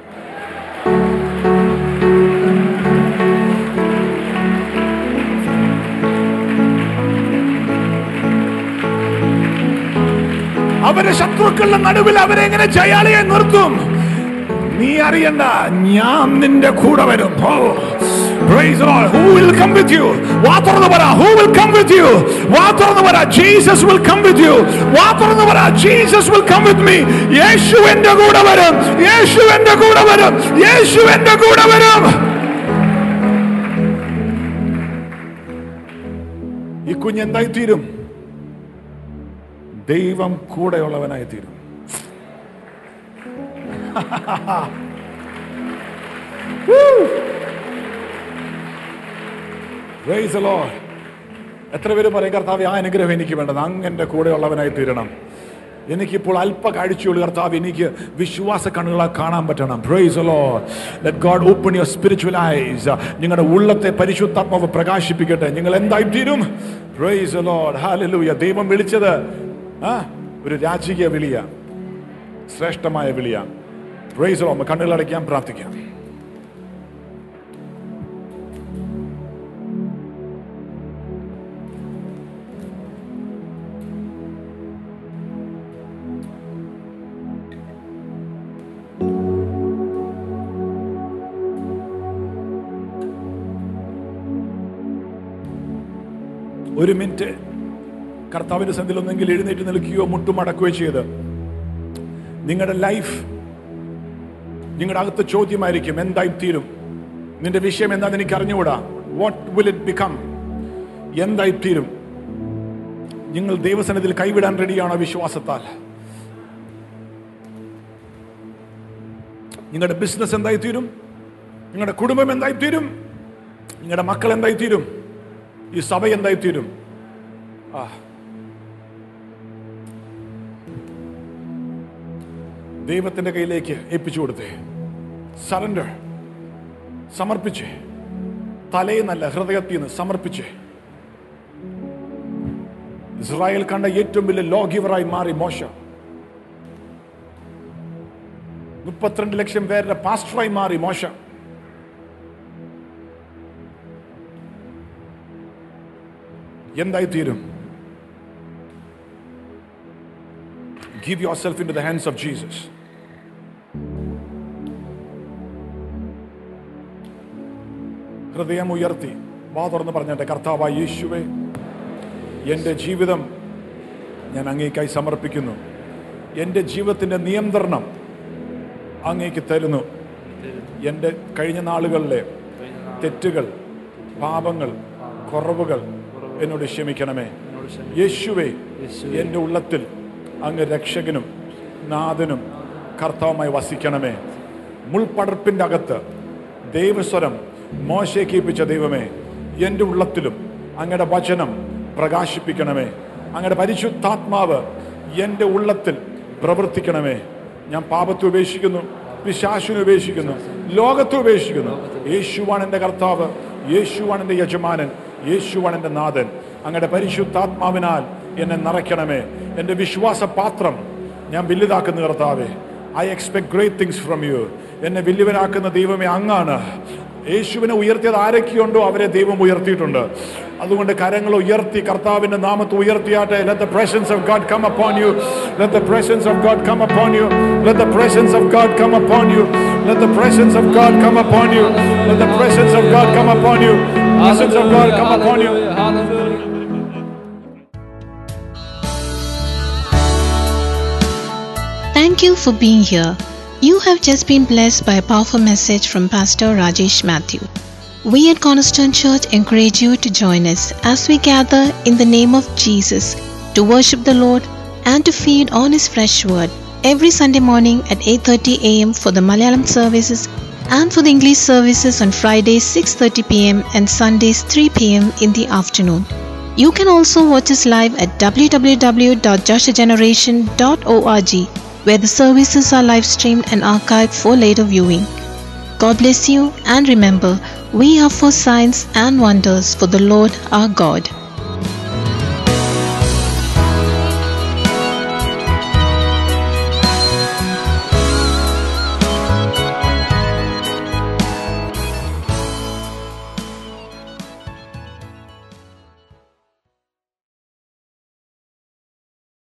അവരെ ശത്രുക്കളുടെ നടുവിൽ അവരെ എങ്ങനെ ജയാളിയെ നിർത്തും നീ അറിയണ്ട ഞാൻ നിന്റെ കൂടെ വരും ഓ Praise the Lord. Who will come with you? വാ തുറന്ന് പറ Who will come with you? വാ തുറന്ന് പറ Jesus will come with you. വാ തുറന്ന് പറ Jesus will come with me. യേശു എന്റെ കൂടെ വരും. യേശു എന്റെ കൂടെ വരും. യേശു എന്റെ കൂടെ വരും. ഈ കുഞ്ഞ് എന്തായി തീരും ദൈവം കൂടെയുള്ളവനായി തീരും Praise the Lord. എത്ര പേര് പറയും കർത്താവ് ആ അനുഗ്രഹം എനിക്ക് വേണ്ടത് അങ്ങന്റെ കൂടെയുള്ളവനായി തീരണം എനിക്കിപ്പോൾ അല്പ കാഴ്ചയുള്ളൂ കർത്താവ് എനിക്ക് വിശ്വാസ കണ്ണുകളെ കാണാൻ പറ്റണം praise let God open your spiritual eyes നിങ്ങളുടെ ഉള്ളത്തെ പരിശുദ്ധാത്മാവ് പ്രകാശിപ്പിക്കട്ടെ നിങ്ങൾ എന്തായി തീരും പ്രൈസ് ലോഡ് ഹാലലൂയ ദൈവം വിളിച്ചത് ആ ഒരു രാജകീയ വിളിയ ശ്രേഷ്ഠമായ വിളിയ പ്രൈസ് ലോ കണ്ണുകളടയ്ക്കാൻ പ്രാർത്ഥിക്കാം ഒരു മിനിറ്റ് കർത്താവിന്റെ സന്ധിയിൽ ഒന്നെങ്കിൽ എഴുന്നേറ്റ് നിൽക്കുകയോ മുട്ടുമടക്കുകയോ ചെയ്ത് നിങ്ങളുടെ ലൈഫ് നിങ്ങളുടെ അകത്ത് ചോദ്യമായിരിക്കും എന്തായി തീരും നിന്റെ വിഷയം എന്താന്ന് എനിക്ക് അറിഞ്ഞുകൂടാ വാട്ട് വിൽ ഇറ്റ് ബിക്കം എന്തായി തീരും നിങ്ങൾ ദൈവസനത്തിൽ കൈവിടാൻ റെഡിയാണോ വിശ്വാസത്താൽ നിങ്ങളുടെ ബിസിനസ് എന്തായി തീരും നിങ്ങളുടെ കുടുംബം എന്തായി തീരും നിങ്ങളുടെ മക്കൾ എന്തായി തീരും ഈ സഭ എന്തായി തീരും ആ ദൈവത്തിന്റെ കയ്യിലേക്ക് ഏൽപ്പിച്ചു കൊടുത്തേ സറണ്ടർ സമർപ്പിച്ച് തലേന്നല്ല ഹൃദയത്തിൽ നിന്ന് സമർപ്പിച്ച് ഇസ്രായേൽ കണ്ട ഏറ്റവും വലിയ ലോ ഗിവറായി മാറി മോശ മുപ്പത്തിരണ്ട് ലക്ഷം പേരുടെ പാസ്റ്ററായി മാറി മോശ എന്തായി തീരും give yourself into the hands of Jesus ഹൃദയം ഉയർത്തി വാ തുറന്ന് പറഞ്ഞിട്ട് കർത്താവായ യേശുവേ എൻ്റെ ജീവിതം ഞാൻ അങ്ങേക്കായി സമർപ്പിക്കുന്നു എൻ്റെ ജീവിതത്തിൻ്റെ നിയന്ത്രണം അങ്ങേക്ക് തരുന്നു എൻ്റെ കഴിഞ്ഞ നാളുകളിലെ തെറ്റുകൾ പാപങ്ങൾ കുറവുകൾ എന്നോട് ക്ഷമിക്കണമേ യേശുവേ എൻ്റെ ഉള്ളത്തിൽ അങ്ങ് രക്ഷകനും നാഥനും കർത്താവുമായി വസിക്കണമേ മുൾപടർപ്പിൻ്റെ അകത്ത് ദൈവസ്വരം മോശയെ കേൾപ്പിച്ച ദൈവമേ എൻ്റെ ഉള്ളത്തിലും അങ്ങയുടെ വചനം പ്രകാശിപ്പിക്കണമേ അങ്ങയുടെ പരിശുദ്ധാത്മാവ് എൻ്റെ ഉള്ളത്തിൽ പ്രവർത്തിക്കണമേ ഞാൻ പാപത്തെ ഉപേക്ഷിക്കുന്നു പിശാശിനെ ഉപേക്ഷിക്കുന്നു ലോകത്തെ ഉപേക്ഷിക്കുന്നു യേശുവാണ് എൻ്റെ കർത്താവ് യേശുവാണ് എൻ്റെ യജമാനൻ യേശുവാണ് എൻ്റെ നാഥൻ അങ്ങയുടെ പരിശുദ്ധാത്മാവിനാൽ എന്നെ നിറയ്ക്കണമേ എൻ്റെ വിശ്വാസ പാത്രം ഞാൻ വലുതാക്കുന്ന കർത്താവേ I expect great things from you എന്നെ വലിയവനാക്കുന്ന ദൈവമേ അങ്ങാണ് യേശുവിനെ ഉയർത്തിയത് ആരൊക്കെയുണ്ടോ അവരെ ദൈവം ഉയർത്തിയിട്ടുണ്ട് അതുകൊണ്ട് കരങ്ങൾ ഉയർത്തി കർത്താവിന്റെ നാമത്തെ ഉയർത്തിയാട്ടെ let the presence of God come upon you let the presence of God come upon you let the presence of God come upon you let the presence of God come upon you let the presence of God come upon you presence of God come upon you Hallelujah. Thank you for being here. You have just been blessed by a powerful message from Pastor Rajesh Matthew. We at Cornerstone Church encourage you to join us as we gather in the name of Jesus to worship the Lord and to feed on his fresh word every Sunday morning at 8:30 a.m. for the Malayalam services and for the English services on Fridays 6:30 p.m. and Sundays 3 p.m. in the afternoon. You can also watch us live at www.joshageneration.org where the services are live streamed and archived for later viewing. God bless you and remember, we are for signs and wonders for the Lord our God.